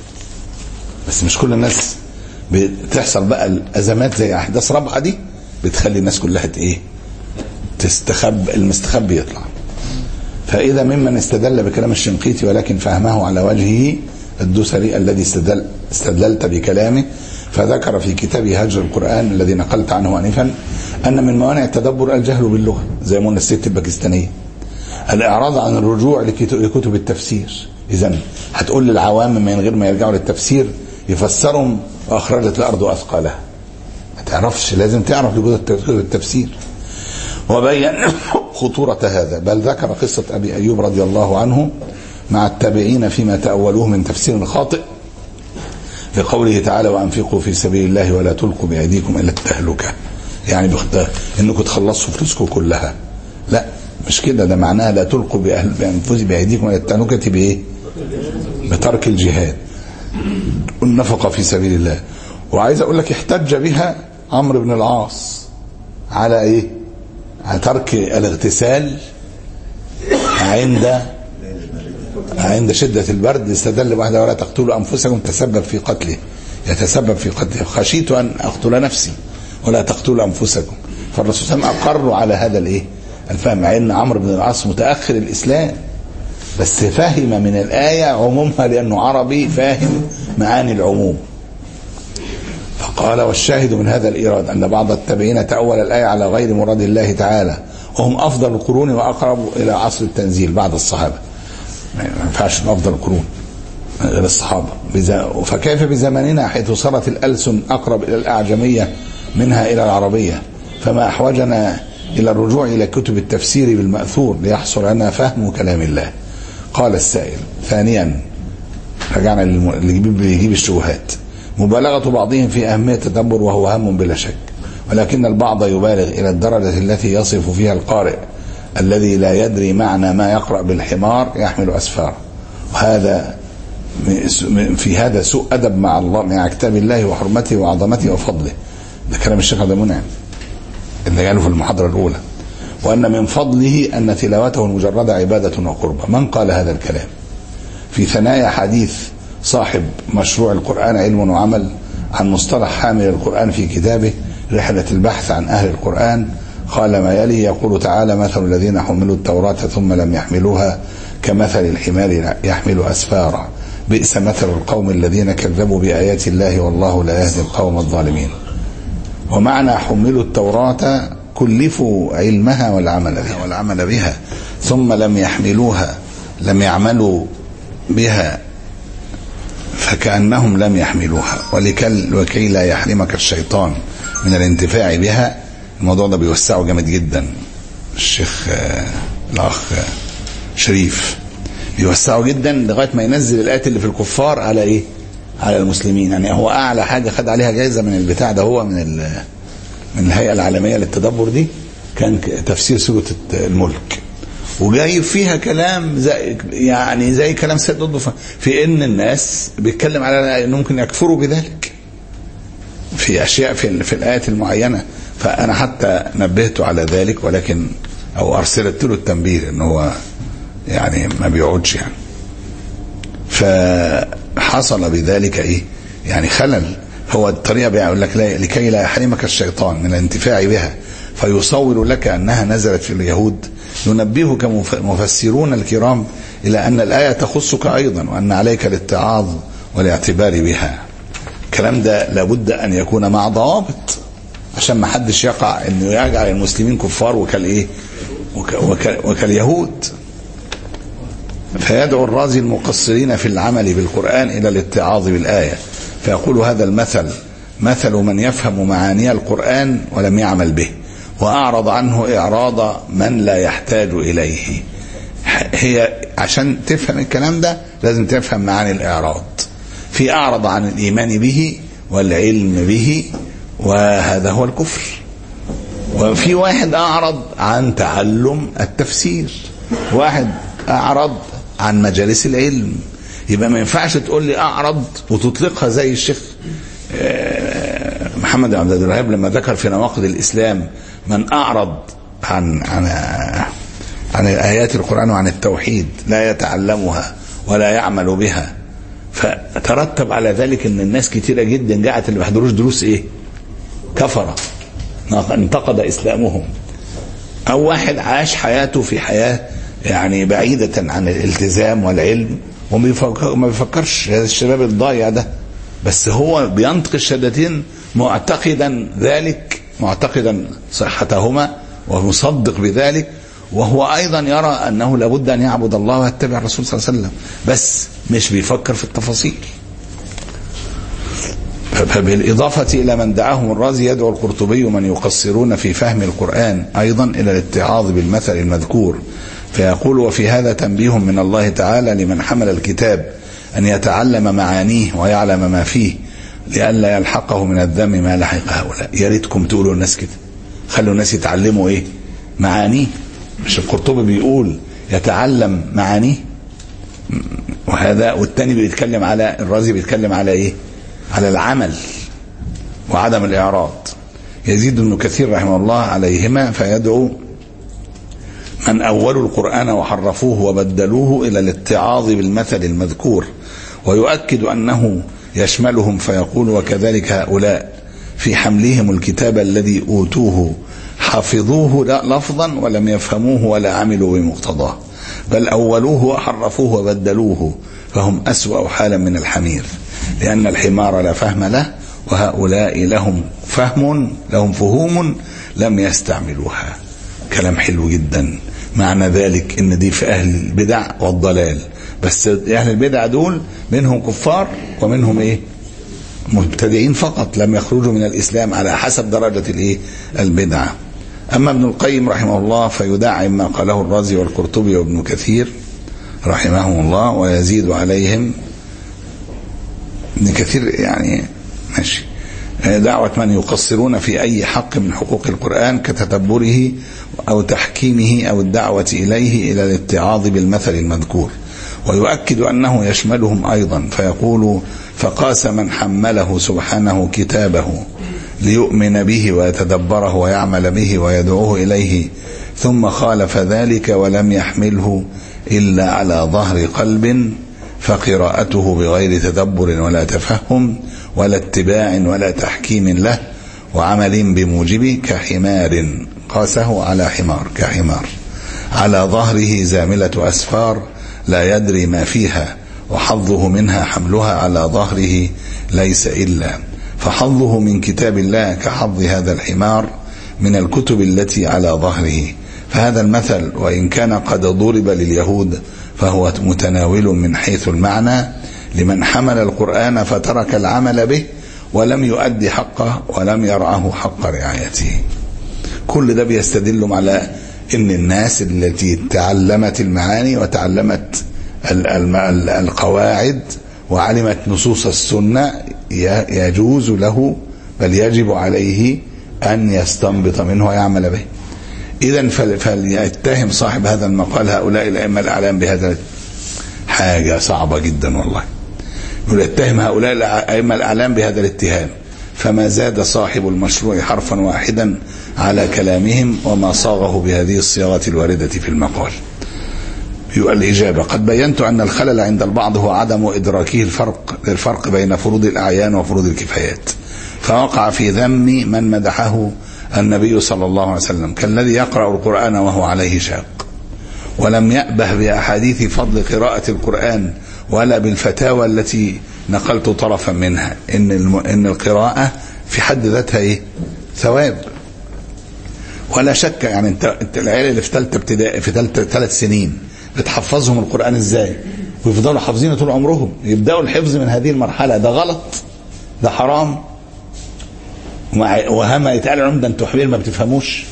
بس مش كل الناس بتحصل بقى الازمات زي احداث رابعه دي بتخلي الناس كلها ت- ايه تستخب المستخبي يطلع فإذا ممن استدل بكلام الشنقيطي ولكن فهمه على وجهه الدسري الذي استدل استدللت بكلامه فذكر في كتابه هجر القرآن الذي نقلت عنه آنفا أن من موانع التدبر الجهل باللغة زي ما قلنا الست الباكستانية الإعراض عن الرجوع لكت- لكتب التفسير إذا هتقول للعوام من غير ما يرجعوا للتفسير يفسرهم وأخرجت الأرض أثقالها ما تعرفش لازم تعرف لكتب التفسير وبين خطورة هذا بل ذكر قصة أبي أيوب رضي الله عنه مع التابعين فيما تأولوه من تفسير خاطئ لقوله تعالى وأنفقوا في سبيل الله ولا تلقوا بأيديكم إلى التهلكة يعني بخت... إنكم تخلصوا فلوسكم كلها لا مش كده ده معناها لا تلقوا بأهل... بأنفسكم بأيديكم إلى التهلكة بإيه؟ بترك الجهاد والنفقة في سبيل الله وعايز أقول لك احتج بها عمرو بن العاص على إيه؟ على ترك الاغتسال عند عند شدة البرد استدل واحدة ولا تقتلوا أنفسكم تسبب في قتله يتسبب في قتله خشيت أن أقتل نفسي ولا تقتلوا أنفسكم فالرسول صلى الله عليه وسلم أقروا على هذا الإيه الفهم مع أن عمرو بن العاص متأخر الإسلام بس فهم من الآية عمومها لأنه عربي فاهم معاني العموم فقال والشاهد من هذا الإيراد أن بعض التابعين تأول الآية على غير مراد الله تعالى وهم أفضل القرون وأقرب إلى عصر التنزيل بعد الصحابة ما ينفعش من أفضل القرون غير الصحابة بز- فكيف بزماننا حيث صارت الألسن أقرب إلى الأعجمية منها إلى العربية فما أحوجنا إلى الرجوع إلى كتب التفسير بالمأثور ليحصل لنا فهم كلام الله قال السائل ثانيا رجعنا للم- اللي يجيب يجيب الشبهات مبالغة بعضهم في أهمية التدبر وهو هم بلا شك ولكن البعض يبالغ إلى الدرجة التي يصف فيها القارئ الذي لا يدري معنى ما يقرأ بالحمار يحمل أسفار وهذا من- في هذا سوء أدب مع الله مع كتاب الله وحرمته وعظمته وفضله ده كلام الشيخ عبد المنعم اللي قاله في المحاضرة الأولى وأن من فضله أن تلاوته المجردة عبادة وقربة من قال هذا الكلام في ثنايا حديث صاحب مشروع القرآن علم وعمل عن مصطلح حامل القرآن في كتابه رحلة البحث عن أهل القرآن قال ما يلي يقول تعالى مثل الذين حملوا التوراة ثم لم يحملوها كمثل الحمار يحمل أسفارا بئس مثل القوم الذين كذبوا بآيات الله والله لا يهدي القوم الظالمين ومعنى حملوا التوراة كلفوا علمها والعمل بها والعمل بها ثم لم يحملوها لم يعملوا بها فكأنهم لم يحملوها ولكي, وكي لا يحرمك الشيطان من الانتفاع بها الموضوع ده بيوسعه جامد جدا الشيخ آه، الأخ آه، شريف بيوسعوا جدا لغايه ما ينزل الايات اللي في الكفار على ايه على المسلمين يعني هو اعلى حاجه خد عليها جائزه من البتاع ده هو من ال- من الهيئه العالميه للتدبر دي كان ك- تفسير سوره الملك وجايب فيها كلام زي يعني زي كلام سيد قطب ف- في ان الناس بيتكلم على انه ممكن يكفروا بذلك في اشياء في في الايات المعينه فانا حتى نبهته على ذلك ولكن او ارسلت له التنبيه ان هو يعني ما بيقعدش يعني فحصل بذلك ايه يعني خلل هو الطريقه بيقول لك لا لكي لا يحرمك الشيطان من الانتفاع بها فيصور لك انها نزلت في اليهود ينبهك مف- مفسرون الكرام الى ان الايه تخصك ايضا وان عليك الاتعاظ والاعتبار بها الكلام ده لابد ان يكون مع ضوابط عشان ما حدش يقع انه يجعل المسلمين كفار وكالايه وك وك وكاليهود فيدعو الرازي المقصرين في العمل بالقرآن إلى الاتعاظ بالآية فيقول هذا المثل مثل من يفهم معاني القرآن ولم يعمل به وأعرض عنه إعراض من لا يحتاج إليه هي عشان تفهم الكلام ده لازم تفهم معاني الإعراض في أعرض عن الإيمان به والعلم به وهذا هو الكفر وفي واحد أعرض عن تعلم التفسير واحد أعرض عن مجالس العلم يبقى ما ينفعش تقول لي أعرض وتطلقها زي الشيخ آه، محمد عبد الوهاب لما ذكر في نواقض الإسلام من أعرض عن عن عن آيات القرآن وعن التوحيد لا يتعلمها ولا يعمل بها فترتب على ذلك ان الناس كتيرة جدا جاءت اللي ما بيحضروش دروس ايه كفرة انتقد اسلامهم او واحد عاش حياته في حياة يعني بعيدة عن الالتزام والعلم وما بيفكر- ما بيفكرش هذا الشباب الضايع ده بس هو بينطق الشهادتين معتقدا ذلك معتقدا صحتهما ومصدق بذلك وهو ايضا يرى انه لابد ان يعبد الله ويتبع الرسول صلى الله عليه وسلم بس مش بيفكر في التفاصيل فبالإضافة إلى من دعاهم الرازي يدعو القرطبي من يقصرون في فهم القرآن أيضا إلى الاتعاظ بالمثل المذكور فيقول وفي هذا تنبيه من الله تعالى لمن حمل الكتاب أن يتعلم معانيه ويعلم ما فيه لئلا يلحقه من الذم ما لحق هؤلاء يا ريتكم تقولوا الناس كده خلوا الناس يتعلموا ايه معانيه مش القرطبي بيقول يتعلم معانيه وهذا والتاني بيتكلم على الرازي بيتكلم على ايه على العمل وعدم الاعراض يزيد بن كثير رحمه الله عليهما فيدعو من أولوا القرآن وحرفوه وبدلوه إلى الاتعاظ بالمثل المذكور ويؤكد أنه يشملهم فيقول وكذلك هؤلاء في حملهم الكتاب الذي أوتوه حفظوه لا لفظا ولم يفهموه ولا عملوا بمقتضاه بل أولوه وحرفوه وبدلوه فهم أسوأ حالا من الحمير لأن الحمار لا فهم له وهؤلاء لهم فهم لهم فهوم لم يستعملوها كلام حلو جدا معنى ذلك ان دي في اهل البدع والضلال بس اهل البدع دول منهم كفار ومنهم ايه مبتدعين فقط لم يخرجوا من الاسلام على حسب درجه الايه البدعه اما ابن القيم رحمه الله فيدعم ما قاله الرازي والقرطبي وابن كثير رحمهم الله ويزيد عليهم ابن كثير يعني ماشي دعوة من يقصرون في أي حق من حقوق القرآن كتدبره أو تحكيمه أو الدعوة إليه إلى الاتعاظ بالمثل المذكور ويؤكد أنه يشملهم أيضا فيقول فقاس من حمله سبحانه كتابه ليؤمن به ويتدبره ويعمل به ويدعوه إليه ثم خالف ذلك ولم يحمله إلا على ظهر قلب فقراءته بغير تدبر ولا تفهم ولا اتباع ولا تحكيم له وعمل بموجبه كحمار قاسه على حمار كحمار على ظهره زاملة أسفار لا يدري ما فيها وحظه منها حملها على ظهره ليس إلا فحظه من كتاب الله كحظ هذا الحمار من الكتب التي على ظهره فهذا المثل وإن كان قد ضرب لليهود فهو متناول من حيث المعنى لمن حمل القرآن فترك العمل به ولم يؤدي حقه ولم يرعه حق رعايته كل ده بيستدل على ان الناس التي تعلمت المعاني وتعلمت ال- الم- ال- القواعد وعلمت نصوص السنة ي- يجوز له بل يجب عليه أن يستنبط منه ويعمل به إذا فل- فليتهم صاحب هذا المقال هؤلاء الأئمة الأعلام بهذا حاجة صعبة جدا والله يقول يتهم هؤلاء الأئمة الأعلام بهذا الاتهام فما زاد صاحب المشروع حرفا واحدا على كلامهم وما صاغه بهذه الصياغة الواردة في المقال يقول الإجابة قد بينت أن الخلل عند البعض هو عدم إدراكه الفرق الفرق بين فروض الأعيان وفروض الكفايات فوقع في ذم من مدحه النبي صلى الله عليه وسلم كالذي يقرأ القرآن وهو عليه شاق ولم يأبه بأحاديث فضل قراءة القرآن ولا بالفتاوى التي نقلت طرفا منها إن الم... إن القراءة في حد ذاتها إيه؟ ثواب ولا شك يعني انت انت العيال اللي في ثالثه ابتدائي في ثالثه ثلاث سنين بتحفظهم القرآن ازاي؟ ويفضلوا حافظينه طول عمرهم يبداوا الحفظ من هذه المرحله ده غلط ده حرام ومع- وهما يتقال لهم ده انتوا حبيب ما بتفهموش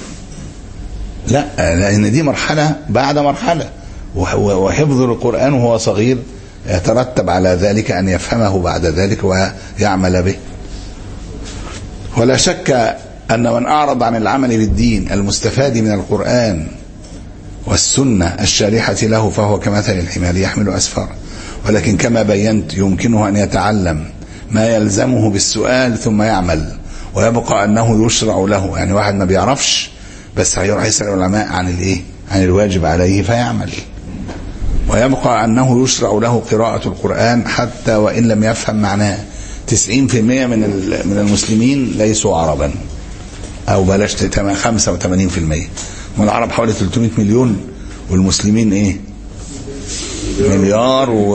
لا لان دي مرحله بعد مرحله وح- وحفظ القران وهو صغير يترتب على ذلك ان يفهمه بعد ذلك ويعمل به ولا شك ان من اعرض عن العمل بالدين المستفاد من القران والسنه الشارحه له فهو كمثل الحمار يحمل اسفارا ولكن كما بينت يمكنه ان يتعلم ما يلزمه بالسؤال ثم يعمل ويبقى انه يشرع له يعني واحد ما بيعرفش بس هيروح يسال العلماء عن الايه عن الواجب عليه فيعمل ويبقى أنه يشرع له قراءة القرآن حتى وإن لم يفهم معناه 90% من ال- من المسلمين ليسوا عربا أو بلاش تم- 85% والعرب حوالي 300 مليون والمسلمين إيه مليار و...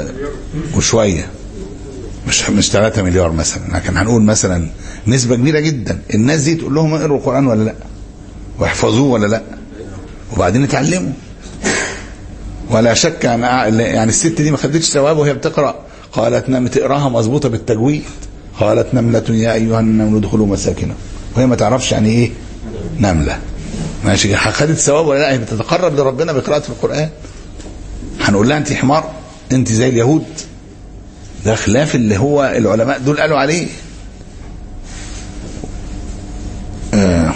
وشوية مش مش 3 مليار مثلا لكن هنقول مثلا نسبة كبيرة جدا الناس دي تقول لهم اقروا القرآن ولا لا واحفظوه ولا لا وبعدين اتعلموا ولا شك ان يعني الست دي ما خدتش ثواب وهي بتقرا قالت نم تقراها مظبوطه بالتجويد قالت نملة يا ايها النمل ادخلوا مساكنه وهي ما تعرفش يعني ايه نمله ماشي خدت ثواب ولا لا هي بتتقرب لربنا بقراءه القران هنقول لها انت حمار انت زي اليهود ده خلاف اللي هو العلماء دول قالوا عليه آه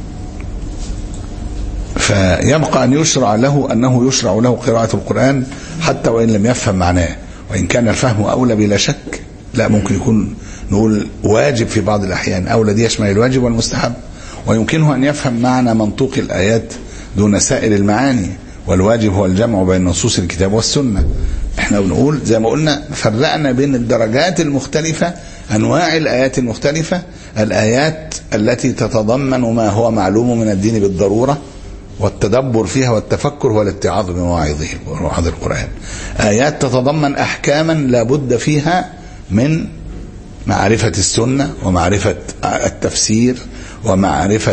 فيبقى أن يشرع له أنه يشرع له قراءة القرآن حتى وإن لم يفهم معناه وإن كان الفهم أولى بلا شك لا ممكن يكون نقول واجب في بعض الأحيان أولى دي يشمل الواجب والمستحب ويمكنه أن يفهم معنى منطوق الآيات دون سائر المعاني والواجب هو الجمع بين نصوص الكتاب والسنة احنا بنقول زي ما قلنا فرقنا بين الدرجات المختلفة أنواع الآيات المختلفة الآيات التي تتضمن ما هو معلوم من الدين بالضرورة والتدبر فيها والتفكر والاتعاظ بمواعظه ومواعظ القرآن آيات تتضمن أحكاما لا بد فيها من معرفة السنة ومعرفة التفسير ومعرفة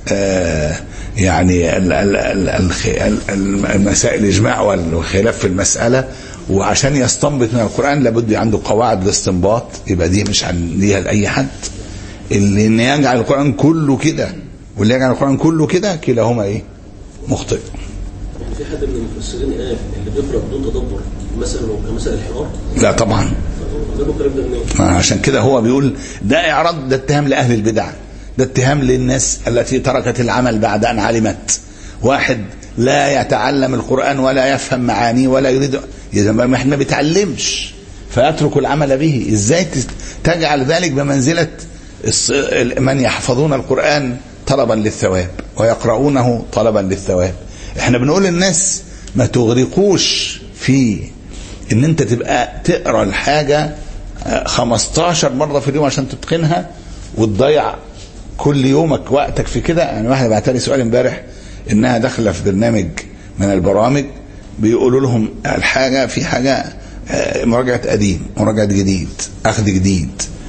آه يعني ال- ال- ال- الخ- ال- المسائل الإجماع والخلاف في المسألة وعشان يستنبط من القرآن لابد عنده قواعد الاستنباط يبقى دي مش عنديها لأي حد اللي إن يجعل القرآن كله كده واللي يجعل القرآن كله كده كلاهما إيه مخطئ يعني في حد من المفسرين قال اللي بيقرا بدون تدبر مثلا كمثل الحمار لا طبعا جابوا الكلام ده منين؟ عشان كده هو بيقول ده اعراض ده اتهام لاهل البدع ده اتهام للناس التي تركت العمل بعد ان علمت واحد لا يتعلم القران ولا يفهم معانيه ولا يريد اذا ما احنا بيتعلمش فيترك العمل به ازاي تس- تجعل ذلك بمنزله الص- من يحفظون القران طلبا للثواب ويقرؤونه طلبا للثواب احنا بنقول للناس ما تغرقوش في ان انت تبقى تقرا الحاجه آه، 15 مره في اليوم عشان تتقنها وتضيع كل يومك وقتك في كده يعني واحد بعت لي سؤال امبارح انها داخله في برنامج من البرامج بيقولوا لهم الحاجه في حاجه آه، مراجعه قديم مراجعه جديد اخذ جديد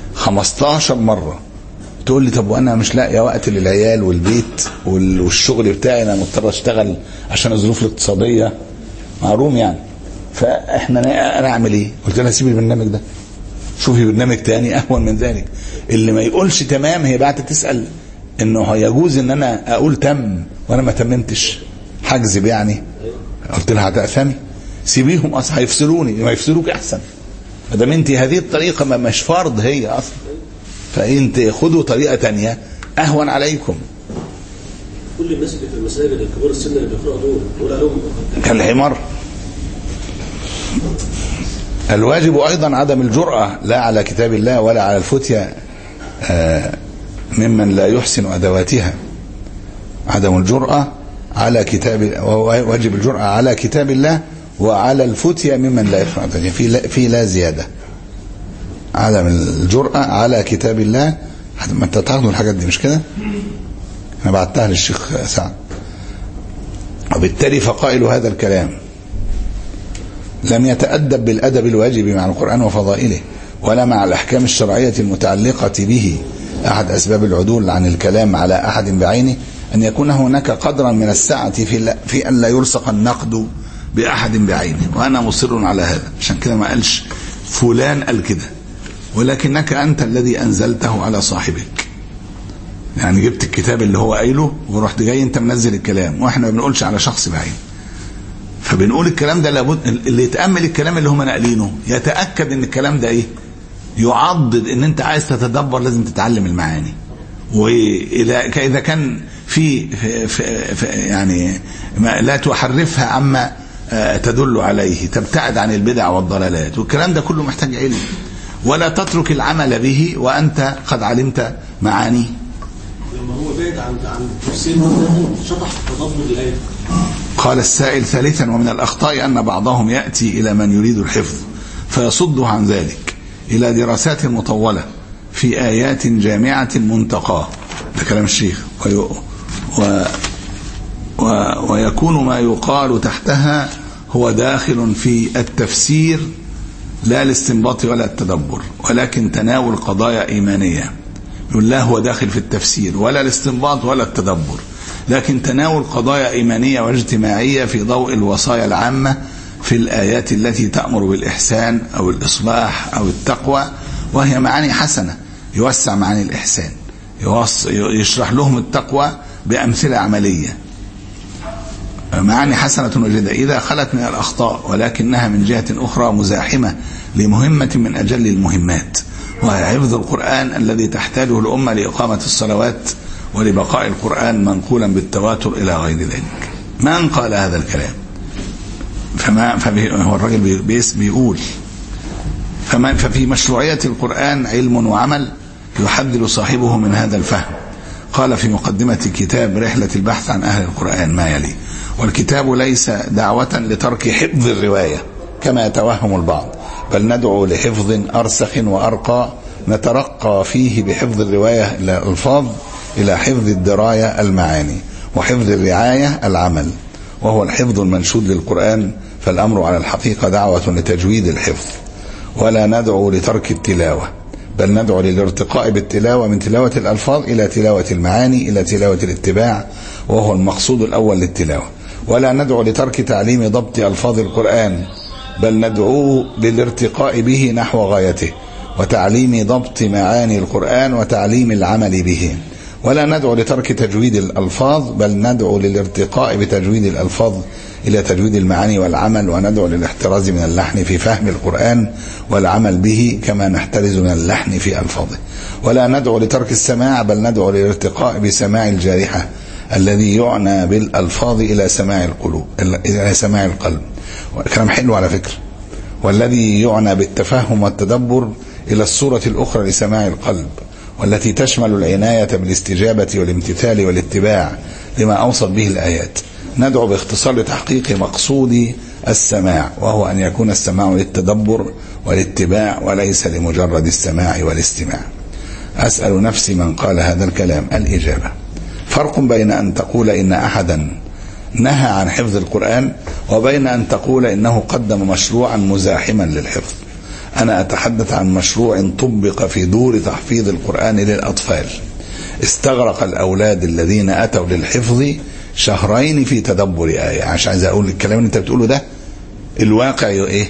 15 مره تقول لي طب وانا مش لاقيه وقت للعيال والبيت وال- والشغل بتاعي انا مضطر اشتغل عشان الظروف الاقتصاديه معروم يعني فاحنا نا- انا اعمل ايه؟ قلت لها سيبي البرنامج ده شوفي برنامج تاني اهون من ذلك اللي ما يقولش تمام هي بعد تسال انه يجوز ان انا اقول تم وانا ما تممتش هكذب يعني قلت لها هتأثمي سيبيهم اصلا هيفصلوني ما يفصلوك احسن ما دام انت هذه الطريقه ما مش فرض هي اصلا فانت خدوا طريقه تانية اهون عليكم كل الناس اللي في المساجد الكبار السن اللي بيقرأوا دول نقول عليهم كالحمار الواجب ايضا عدم الجرأة لا على كتاب الله ولا على الفتية آه، ممن لا يحسن ادواتها عدم الجرأة على كتاب واجب الجرأة على كتاب الله وعلى الفتية ممن لا يحسن ادواتها في لا, في لا زيادة عدم الجرأة على كتاب الله ما انت تاخدوا الحاجات دي مش كده انا بعتها للشيخ سعد وبالتالي فقائل هذا الكلام لم يتأدب بالأدب الواجب مع القرآن وفضائله ولا مع الأحكام الشرعية المتعلقة به أحد أسباب العدول عن الكلام على أحد بعينه أن يكون هناك قدرا من السعة في, في أن لا يلصق النقد بأحد بعينه وأنا مصر على هذا عشان كده ما قالش فلان قال كده ولكنك أنت الذي أنزلته على صاحبك يعني جبت الكتاب اللي هو قايله ورحت جاي انت منزل الكلام واحنا ما بنقولش على شخص بعينه فبنقول الكلام ده لابد اللي يتامل الكلام اللي هم ناقلينه يتاكد ان الكلام ده ايه يعضد ان انت عايز تتدبر لازم تتعلم المعاني واذا اذا كان في, في, في, في يعني ما لا تحرفها عما آه، تدل عليه تبتعد عن البدع والضلالات والكلام ده كله محتاج علم ولا تترك العمل به وانت قد علمت معانيه لما هو بعد عن عن تفسير مثلا شطح تدبر الآية قال السائل ثالثا ومن الأخطاء أن بعضهم يأتي إلى من يريد الحفظ فيصده عن ذلك إلى دراسات مطولة في آيات جامعة منتقاه ده كلام الشيخ وي و و ويكون ما يقال تحتها هو داخل في التفسير لا الاستنباط ولا التدبر ولكن تناول قضايا إيمانية يقول لا هو داخل في التفسير ولا الاستنباط ولا التدبر لكن تناول قضايا إيمانية واجتماعية في ضوء الوصايا العامة في الآيات التي تأمر بالإحسان أو الإصلاح أو التقوى وهي معاني حسنة يوسع معاني الإحسان يوص- يشرح لهم التقوى بأمثلة عملية معاني حسنة وجيدة إذا خلت من الأخطاء ولكنها من جهة أخرى مزاحمة لمهمة من أجل المهمات وهي حفظ القرآن الذي تحتاجه الأمة لإقامة الصلوات ولبقاء القرآن منقولا بالتواتر إلى غير ذلك من قال هذا الكلام فما فبي هو الراجل بي- بيس بيقول فما ففي مشروعية القرآن علم وعمل يحذر صاحبه من هذا الفهم قال في مقدمة كتاب رحلة البحث عن أهل القرآن ما يلي والكتاب ليس دعوة لترك حفظ الرواية كما يتوهم البعض بل ندعو لحفظ أرسخ وأرقى نترقى فيه بحفظ الرواية إلى الألفاظ إلى حفظ الدراية المعاني وحفظ الرعاية العمل وهو الحفظ المنشود للقرآن فالأمر على الحقيقة دعوة لتجويد الحفظ ولا ندعو لترك التلاوة بل ندعو للارتقاء بالتلاوة من تلاوة الألفاظ إلى تلاوة المعاني إلى تلاوة الاتباع وهو المقصود الأول للتلاوة ولا ندعو لترك تعليم ضبط ألفاظ القرآن بل ندعو للارتقاء به نحو غايته وتعليم ضبط معاني القرآن وتعليم العمل به ولا ندعو لترك تجويد الألفاظ بل ندعو للارتقاء بتجويد الألفاظ إلى تجويد المعاني والعمل وندعو للاحتراز من اللحن في فهم القرآن والعمل به كما نحترز من اللحن في ألفاظه ولا ندعو لترك السماع بل ندعو للارتقاء بسماع الجارحة الذي يعنى بالألفاظ إلى سماع القلوب إلى سماع القلب كلام حلو على فكرة والذي يعنى بالتفهم والتدبر إلى الصورة الأخرى لسماع القلب والتي تشمل العناية بالاستجابة والامتثال والاتباع لما أوصت به الآيات ندعو باختصار لتحقيق مقصود السماع وهو أن يكون السماع للتدبر والاتباع وليس لمجرد السماع والاستماع أسأل نفسي من قال هذا الكلام الإجابة فرق بين أن تقول إن أحدا نهى عن حفظ القرآن وبين أن تقول إنه قدم مشروعا مزاحما للحفظ أنا أتحدث عن مشروع طبق في دور تحفيظ القرآن للأطفال استغرق الأولاد الذين أتوا للحفظ شهرين في تدبر آية عشان عايز أقول الكلام اللي أنت بتقوله ده الواقع إيه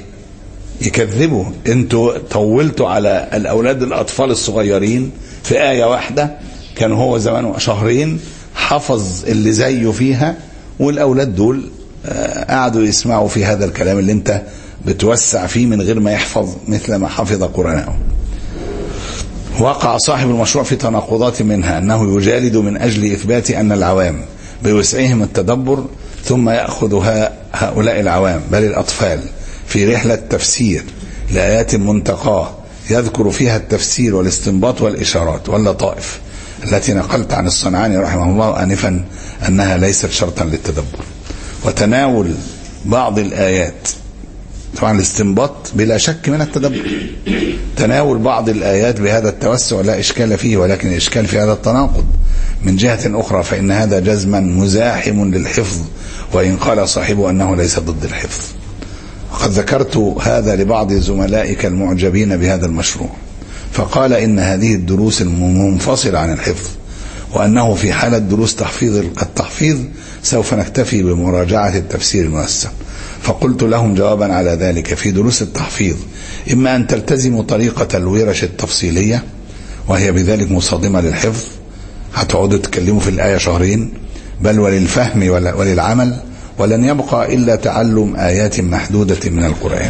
يكذبوا انتوا طولتوا على الأولاد الأطفال الصغيرين في آية واحدة كان هو زمانه شهرين حفظ اللي زيه فيها والأولاد دول آه، قعدوا يسمعوا في هذا الكلام اللي انت بتوسع فيه من غير ما يحفظ مثل ما حفظ قرآنه وقع صاحب المشروع في تناقضات منها أنه يجالد من أجل إثبات أن العوام بوسعهم التدبر ثم يأخذها هؤلاء العوام بل الأطفال في رحلة تفسير لآيات منتقاه يذكر فيها التفسير والاستنباط والإشارات واللطائف التي نقلت عن الصنعاني رحمه الله آنفا أنها ليست شرطا للتدبر وتناول بعض الآيات طبعا الاستنباط بلا شك من التدبر تناول بعض الآيات بهذا التوسع لا إشكال فيه ولكن الإشكال في هذا التناقض من جهة أخرى فإن هذا جزما مزاحم للحفظ وإن قال صاحبه أنه ليس ضد الحفظ وقد ذكرت هذا لبعض زملائك المعجبين بهذا المشروع فقال إن هذه الدروس المنفصلة عن الحفظ وأنه في حالة دروس تحفيظ التحفيظ سوف نكتفي بمراجعة التفسير الميسر فقلت لهم جوابا على ذلك في دروس التحفيظ إما أن تلتزموا طريقة الورش التفصيلية وهي بذلك مصادمة للحفظ هتقعدوا تتكلموا في الآية شهرين بل وللفهم وللعمل ولن يبقى إلا تعلم آيات محدودة من القرآن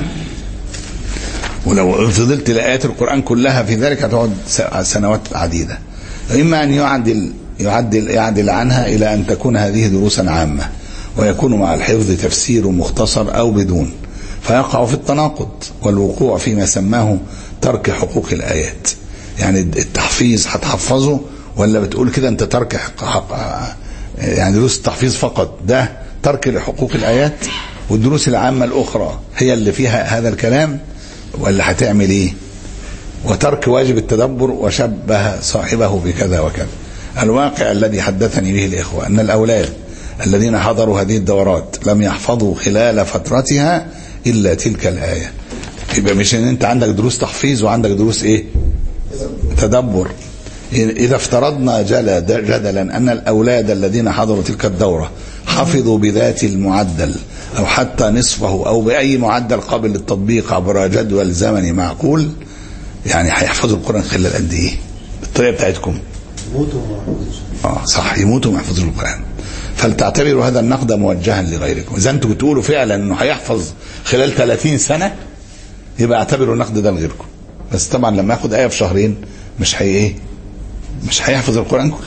ولو فضلت لآيات القرآن كلها في ذلك هتقعد سنوات عديدة إما أن يعدل يعدل يعدل عنها إلى أن تكون هذه دروسا عامة ويكون مع الحفظ تفسير مختصر أو بدون فيقع في التناقض والوقوع فيما سماه ترك حقوق الآيات يعني التحفيظ هتحفظه ولا بتقول كده أنت ترك حق حق يعني دروس التحفيظ فقط ده ترك لحقوق الآيات والدروس العامة الأخرى هي اللي فيها هذا الكلام ولا هتعمل إيه وترك واجب التدبر وشبه صاحبه بكذا وكذا الواقع الذي حدثني به الإخوة أن الأولاد الذين حضروا هذه الدورات لم يحفظوا خلال فترتها إلا تلك الآية يبقى مش ان انت عندك دروس تحفيظ وعندك دروس ايه تدبر اذا افترضنا جل جدلا ان الاولاد الذين حضروا تلك الدورة حفظوا بذات المعدل او حتى نصفه او باي معدل قابل للتطبيق عبر جدول زمني معقول يعني هيحفظوا القرآن خلال قد ايه بالطريقة بتاعتكم يموتوا وما يحفظوش اه صح يموتوا ما يحفظوا القرآن فلتعتبروا هذا النقد موجها لغيركم اذا انتم بتقولوا فعلا انه هيحفظ خلال 30 سنة يبقى اعتبروا النقد ده لغيركم بس طبعا لما ياخد آية في شهرين مش هي ايه مش هيحفظ القرآن كله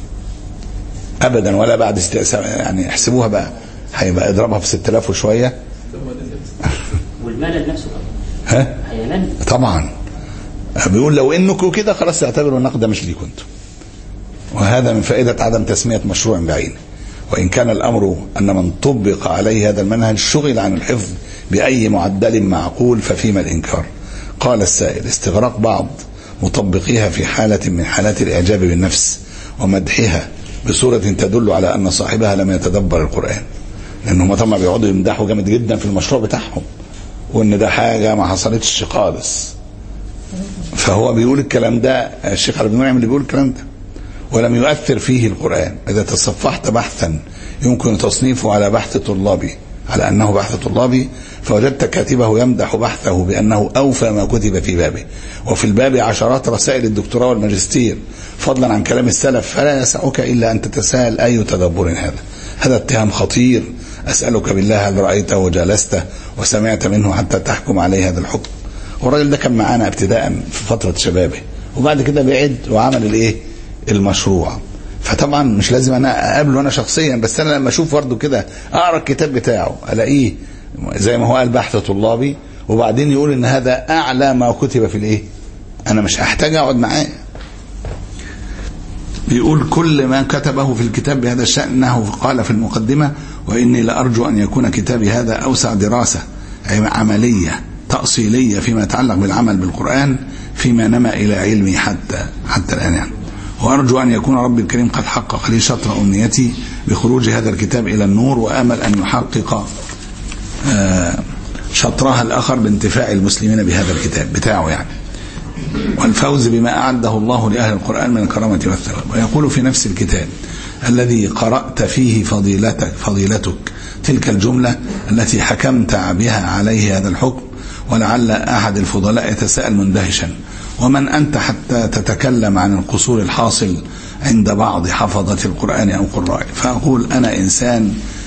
ابدا ولا بعد است... يعني احسبوها بقى هيبقى اضربها في 6000 وشويه والملل نفسه طبعا ها هيمل طبعا بيقول لو انكم كده خلاص اعتبروا النقد ده مش ليكم انتم وهذا من فائدة عدم تسمية مشروع بعينه وإن كان الأمر أن من طبق عليه هذا المنهج شغل عن الحفظ بأي معدل معقول ففيما الإنكار قال السائل استغراق بعض مطبقيها في حالة من حالات الإعجاب بالنفس ومدحها بصورة تدل على أن صاحبها لم يتدبر القرآن لأنهم طبعا بيقعدوا يمدحوا جامد جدا في المشروع بتاعهم وإن ده حاجة ما حصلتش خالص فهو بيقول الكلام ده الشيخ عبد المنعم اللي بيقول الكلام ده ولم يؤثر فيه القرآن إذا تصفحت بحثا يمكن تصنيفه على بحث طلابي على أنه بحث طلابي فوجدت كاتبه يمدح بحثه بأنه أوفى ما كتب في بابه وفي الباب عشرات رسائل الدكتوراه والماجستير فضلا عن كلام السلف فلا يسعك إلا أن تتساءل أي تدبر هذا هذا اتهام خطير أسألك بالله هل رأيته وجالسته وسمعت منه حتى تحكم عليه هذا الحكم والراجل ده كان معانا ابتداء في فترة شبابه وبعد كده بعد وعمل الايه المشروع فطبعا مش لازم انا اقابله انا شخصيا بس انا لما اشوف برضه كده اقرا الكتاب بتاعه الاقيه زي ما هو قال بحث طلابي وبعدين يقول ان هذا اعلى ما كتب في الايه انا مش هحتاج اقعد معاه بيقول كل ما كتبه في الكتاب بهذا الشأن أنه قال في المقدمة وإني لأرجو أن يكون كتابي هذا أوسع دراسة عملية تأصيلية فيما يتعلق بالعمل بالقرآن فيما نما إلى علمي حتى حتى الآن يعني. وأرجو أن يكون ربي الكريم قد حقق لي شطر أمنيتي بخروج هذا الكتاب إلى النور وآمل أن يحقق آه، شطرها الآخر بانتفاع المسلمين بهذا الكتاب بتاعه يعني والفوز بما أعده الله لأهل القرآن من الكرامة والثواب ويقول في نفس الكتاب الذي قرأت فيه فضيلتك فضيلتك تلك الجملة التي حكمت بها عليه هذا الحكم ولعل أحد الفضلاء يتساءل مندهشا ومن أنت حتى تتكلم عن القصور الحاصل عند بعض حفظة القرآن أو قرائه فأقول أنا إنسان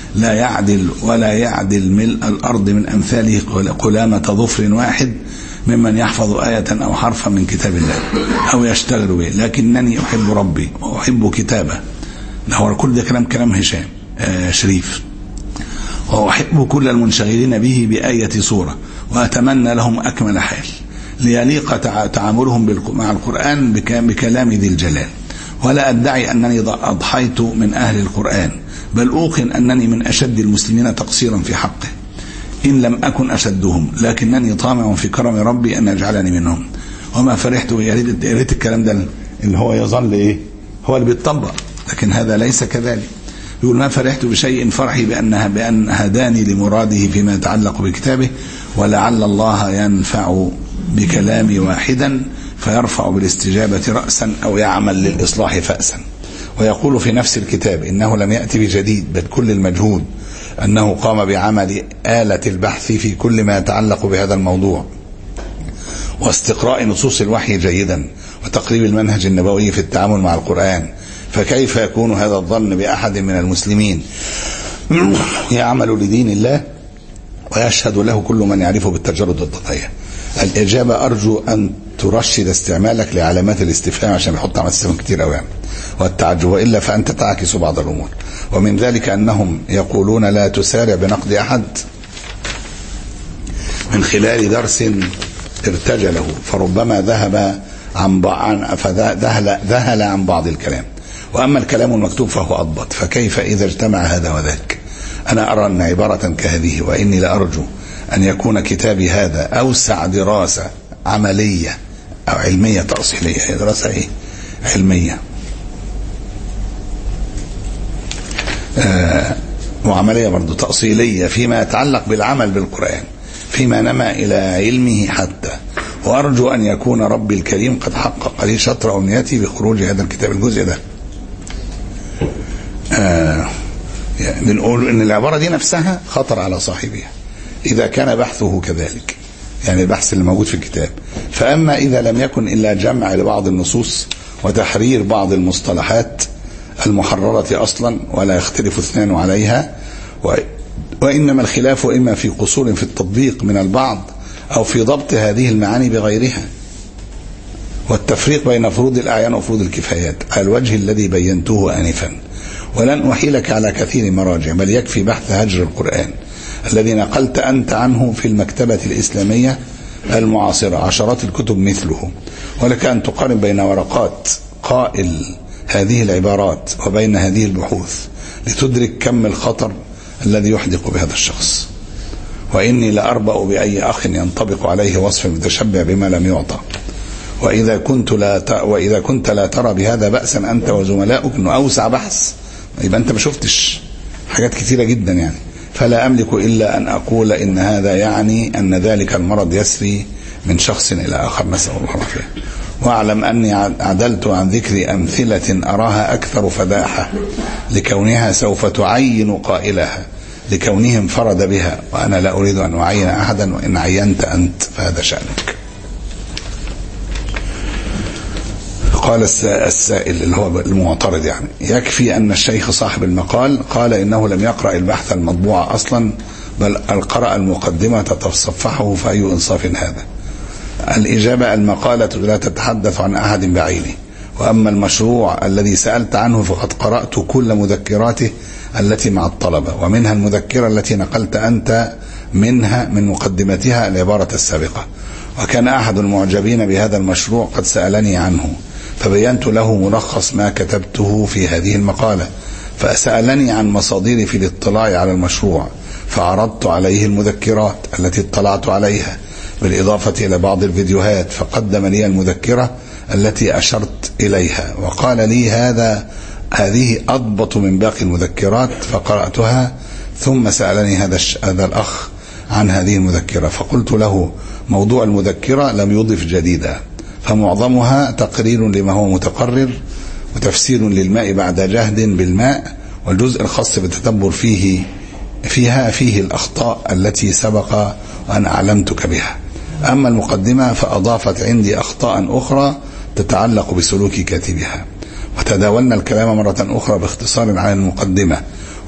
لا يعدل ولا يعدل ملء الأرض من أمثاله قلامة ظفر واحد ممن يحفظ آية أو حرفا من كتاب الله أو يشتغل به لكنني أحب ربي وأحب كتابه ده هو كل ده كلام كلام هشام آه شريف وأحب كل المنشغلين به بآية سورة وأتمنى لهم أكمل حال ليليق تع- تعاملهم بالق- مع القرآن بك- بكلام ذي الجلال ولا أدعي أنني ض- أضحيت من أهل القرآن بل أوقن أنني من أشد المسلمين تقصيرا في حقه إن لم أكن أشدهم لكنني طامع في كرم ربي أن يجعلني منهم وما فرحت يا ريت يا ريت الكلام ده اللي هو يظل إيه هو اللي بيتطبق لكن هذا ليس كذلك يقول ما فرحت بشيء فرحي بأنها بأن هداني لمراده فيما يتعلق بكتابه ولعل الله ينفع بكلامي واحدا فيرفع بالاستجابة رأسا أو يعمل للإصلاح فأسا ويقول في نفس الكتاب إنه لم يأتي بجديد بل كل المجهود أنه قام بعمل آلة البحث في كل ما يتعلق بهذا الموضوع واستقراء نصوص الوحي جيدا وتقريب المنهج النبوي في التعامل مع القرآن فكيف يكون هذا الظن بأحد من المسلمين يعمل لدين الله ويشهد له كل من يعرفه بالتجرد والتضيع الإجابة أرجو أن ترشد استعمالك لعلامات الاستفهام عشان بيحط علامات استفهام كتير قوي يعني والتعجب وإلا فأنت تعكس بعض الأمور ومن ذلك أنهم يقولون لا تسارع بنقد أحد من خلال درس ارتجله فربما ذهب عن عن فذهل ذهل عن بعض الكلام واما الكلام المكتوب فهو اضبط فكيف اذا اجتمع هذا وذاك انا ارى ان عباره كهذه واني لارجو ان يكون كتابي هذا اوسع دراسه عمليه او علميه تاصيليه هي دراسه ايه علميه آه وعمليه برضه تاصيليه فيما يتعلق بالعمل بالقران فيما نما إلى علمه حتى وأرجو أن يكون ربي الكريم قد حقق لي شطر أمنيتي بخروج هذا الكتاب الجزء ده آه يعني بنقول إن العبارة دي نفسها خطر على صاحبها إذا كان بحثه كذلك يعني البحث اللي موجود في الكتاب فأما إذا لم يكن إلا جمع لبعض النصوص وتحرير بعض المصطلحات المحررة أصلا ولا يختلف اثنان عليها وإنما الخلاف إما في قصور في التطبيق من البعض أو في ضبط هذه المعاني بغيرها والتفريق بين فروض الأعيان وفروض الكفايات على الوجه الذي بينته آنفا ولن أحيلك على كثير مراجع بل يكفي بحث هجر القرآن الذي نقلت أنت عنه في المكتبة الإسلامية المعاصرة عشرات الكتب مثله ولك أن تقارن بين ورقات قائل هذه العبارات وبين هذه البحوث لتدرك كم الخطر الذي يحدق بهذا الشخص وإني لأربأ بأي أخ ينطبق عليه وصف متشبع بما لم يعطى وإذا كنت لا ت... وإذا كنت لا ترى بهذا بأسا أنت وزملاؤك إنه أوسع بحث يبقى أنت ما شفتش حاجات كثيرة جدا يعني فلا أملك إلا أن أقول إن هذا يعني أن ذلك المرض يسري من شخص إلى آخر نسأل الله العافية واعلم أني عدلت عن ذكر أمثلة أراها أكثر فداحة لكونها سوف تعين قائلها لكونه انفرد بها وأنا لا أريد أن أعين أحدا وإن عينت أنت فهذا شأنك قال السائل اللي هو المعترض يعني يكفي أن الشيخ صاحب المقال قال إنه لم يقرأ البحث المطبوع أصلا بل قرأ المقدمة تصفحه فأي إنصاف هذا الإجابة المقالة لا تتحدث عن أحد بعينه وأما المشروع الذي سألت عنه فقد قرأت كل مذكراته التي مع الطلبة ومنها المذكرة التي نقلت أنت منها من مقدمتها العبارة السابقة وكان أحد المعجبين بهذا المشروع قد سألني عنه فبينت له ملخص ما كتبته في هذه المقالة فسألني عن مصادري في الاطلاع على المشروع فعرضت عليه المذكرات التي اطلعت عليها بالإضافة إلى بعض الفيديوهات فقدم لي المذكرة التي أشرت إليها وقال لي هذا هذه أضبط من باقي المذكرات فقرأتها ثم سألني هذا هذا الأخ عن هذه المذكرة فقلت له موضوع المذكرة لم يضف جديدا فمعظمها تقرير لما هو متقرر وتفسير للماء بعد جهد بالماء والجزء الخاص بالتدبر فيه فيها فيه الأخطاء التي سبق وأن أعلمتك بها أما المقدمة فأضافت عندي أخطاء أخرى تتعلق بسلوك كاتبها وتداولنا الكلام مرة أخرى باختصار عن المقدمة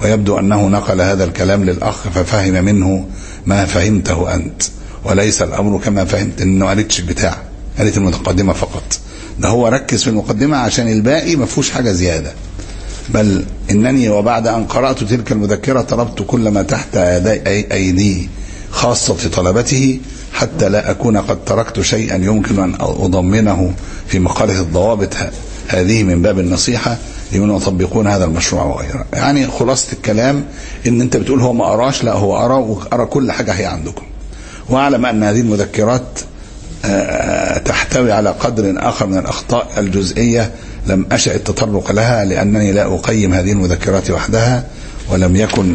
ويبدو أنه نقل هذا الكلام للأخ ففهم منه ما فهمته أنت وليس الأمر كما فهمت إنه قالتش بتاع قالت المتقدمة فقط ده هو ركز في المقدمة عشان الباقي ما فيهوش حاجة زيادة بل إنني وبعد أن قرأت تلك المذكرة طلبت كل ما تحت يدي- أي- أيدي خاصة طلبته حتى لا أكون قد تركت شيئا يمكن أن أضمنه في مقالة الضوابط ه- هذه من باب النصيحة لمن يطبقون هذا المشروع وغيره يعني خلاصة الكلام إن أنت بتقول هو ما أراش لا هو أرى وأرى كل حاجة هي عندكم واعلم أن هذه المذكرات آه، تحتوي على قدر آخر من الأخطاء الجزئية لم أشأ التطرق لها لأنني لا أقيم هذه المذكرات وحدها ولم يكن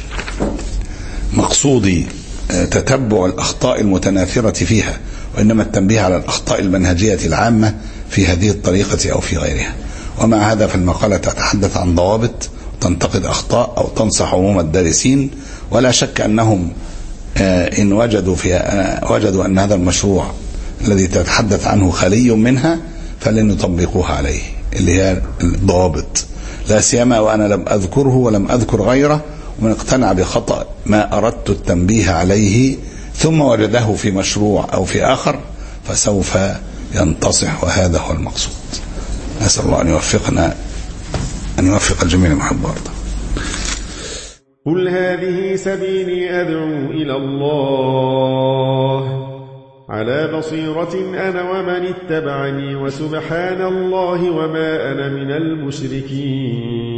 مقصودي آه، تتبع الأخطاء المتناثرة فيها وإنما التنبيه على الأخطاء المنهجية العامة في هذه الطريقة أو في غيرها ومع هذا في المقالة تتحدث عن ضوابط تنتقد أخطاء أو تنصح عموم الدارسين ولا شك أنهم آه، إن وجدوا في آه، وجدوا أن هذا المشروع الذي تتحدث عنه خلي منها فلن يطبقوها عليه اللي هي الضوابط لا سيما وأنا لم أذكره ولم أذكر غيره ومن اقتنع بخطأ ما أردت التنبيه عليه ثم وجده في مشروع أو في آخر فسوف ينتصح وهذا هو المقصود نسأل الله أن يوفقنا أن يوفق الجميع لمحب وارضى قل هذه سبيلي أدعو إلى الله على بصيرة أنا ومن اتبعني وسبحان الله وما أنا من المشركين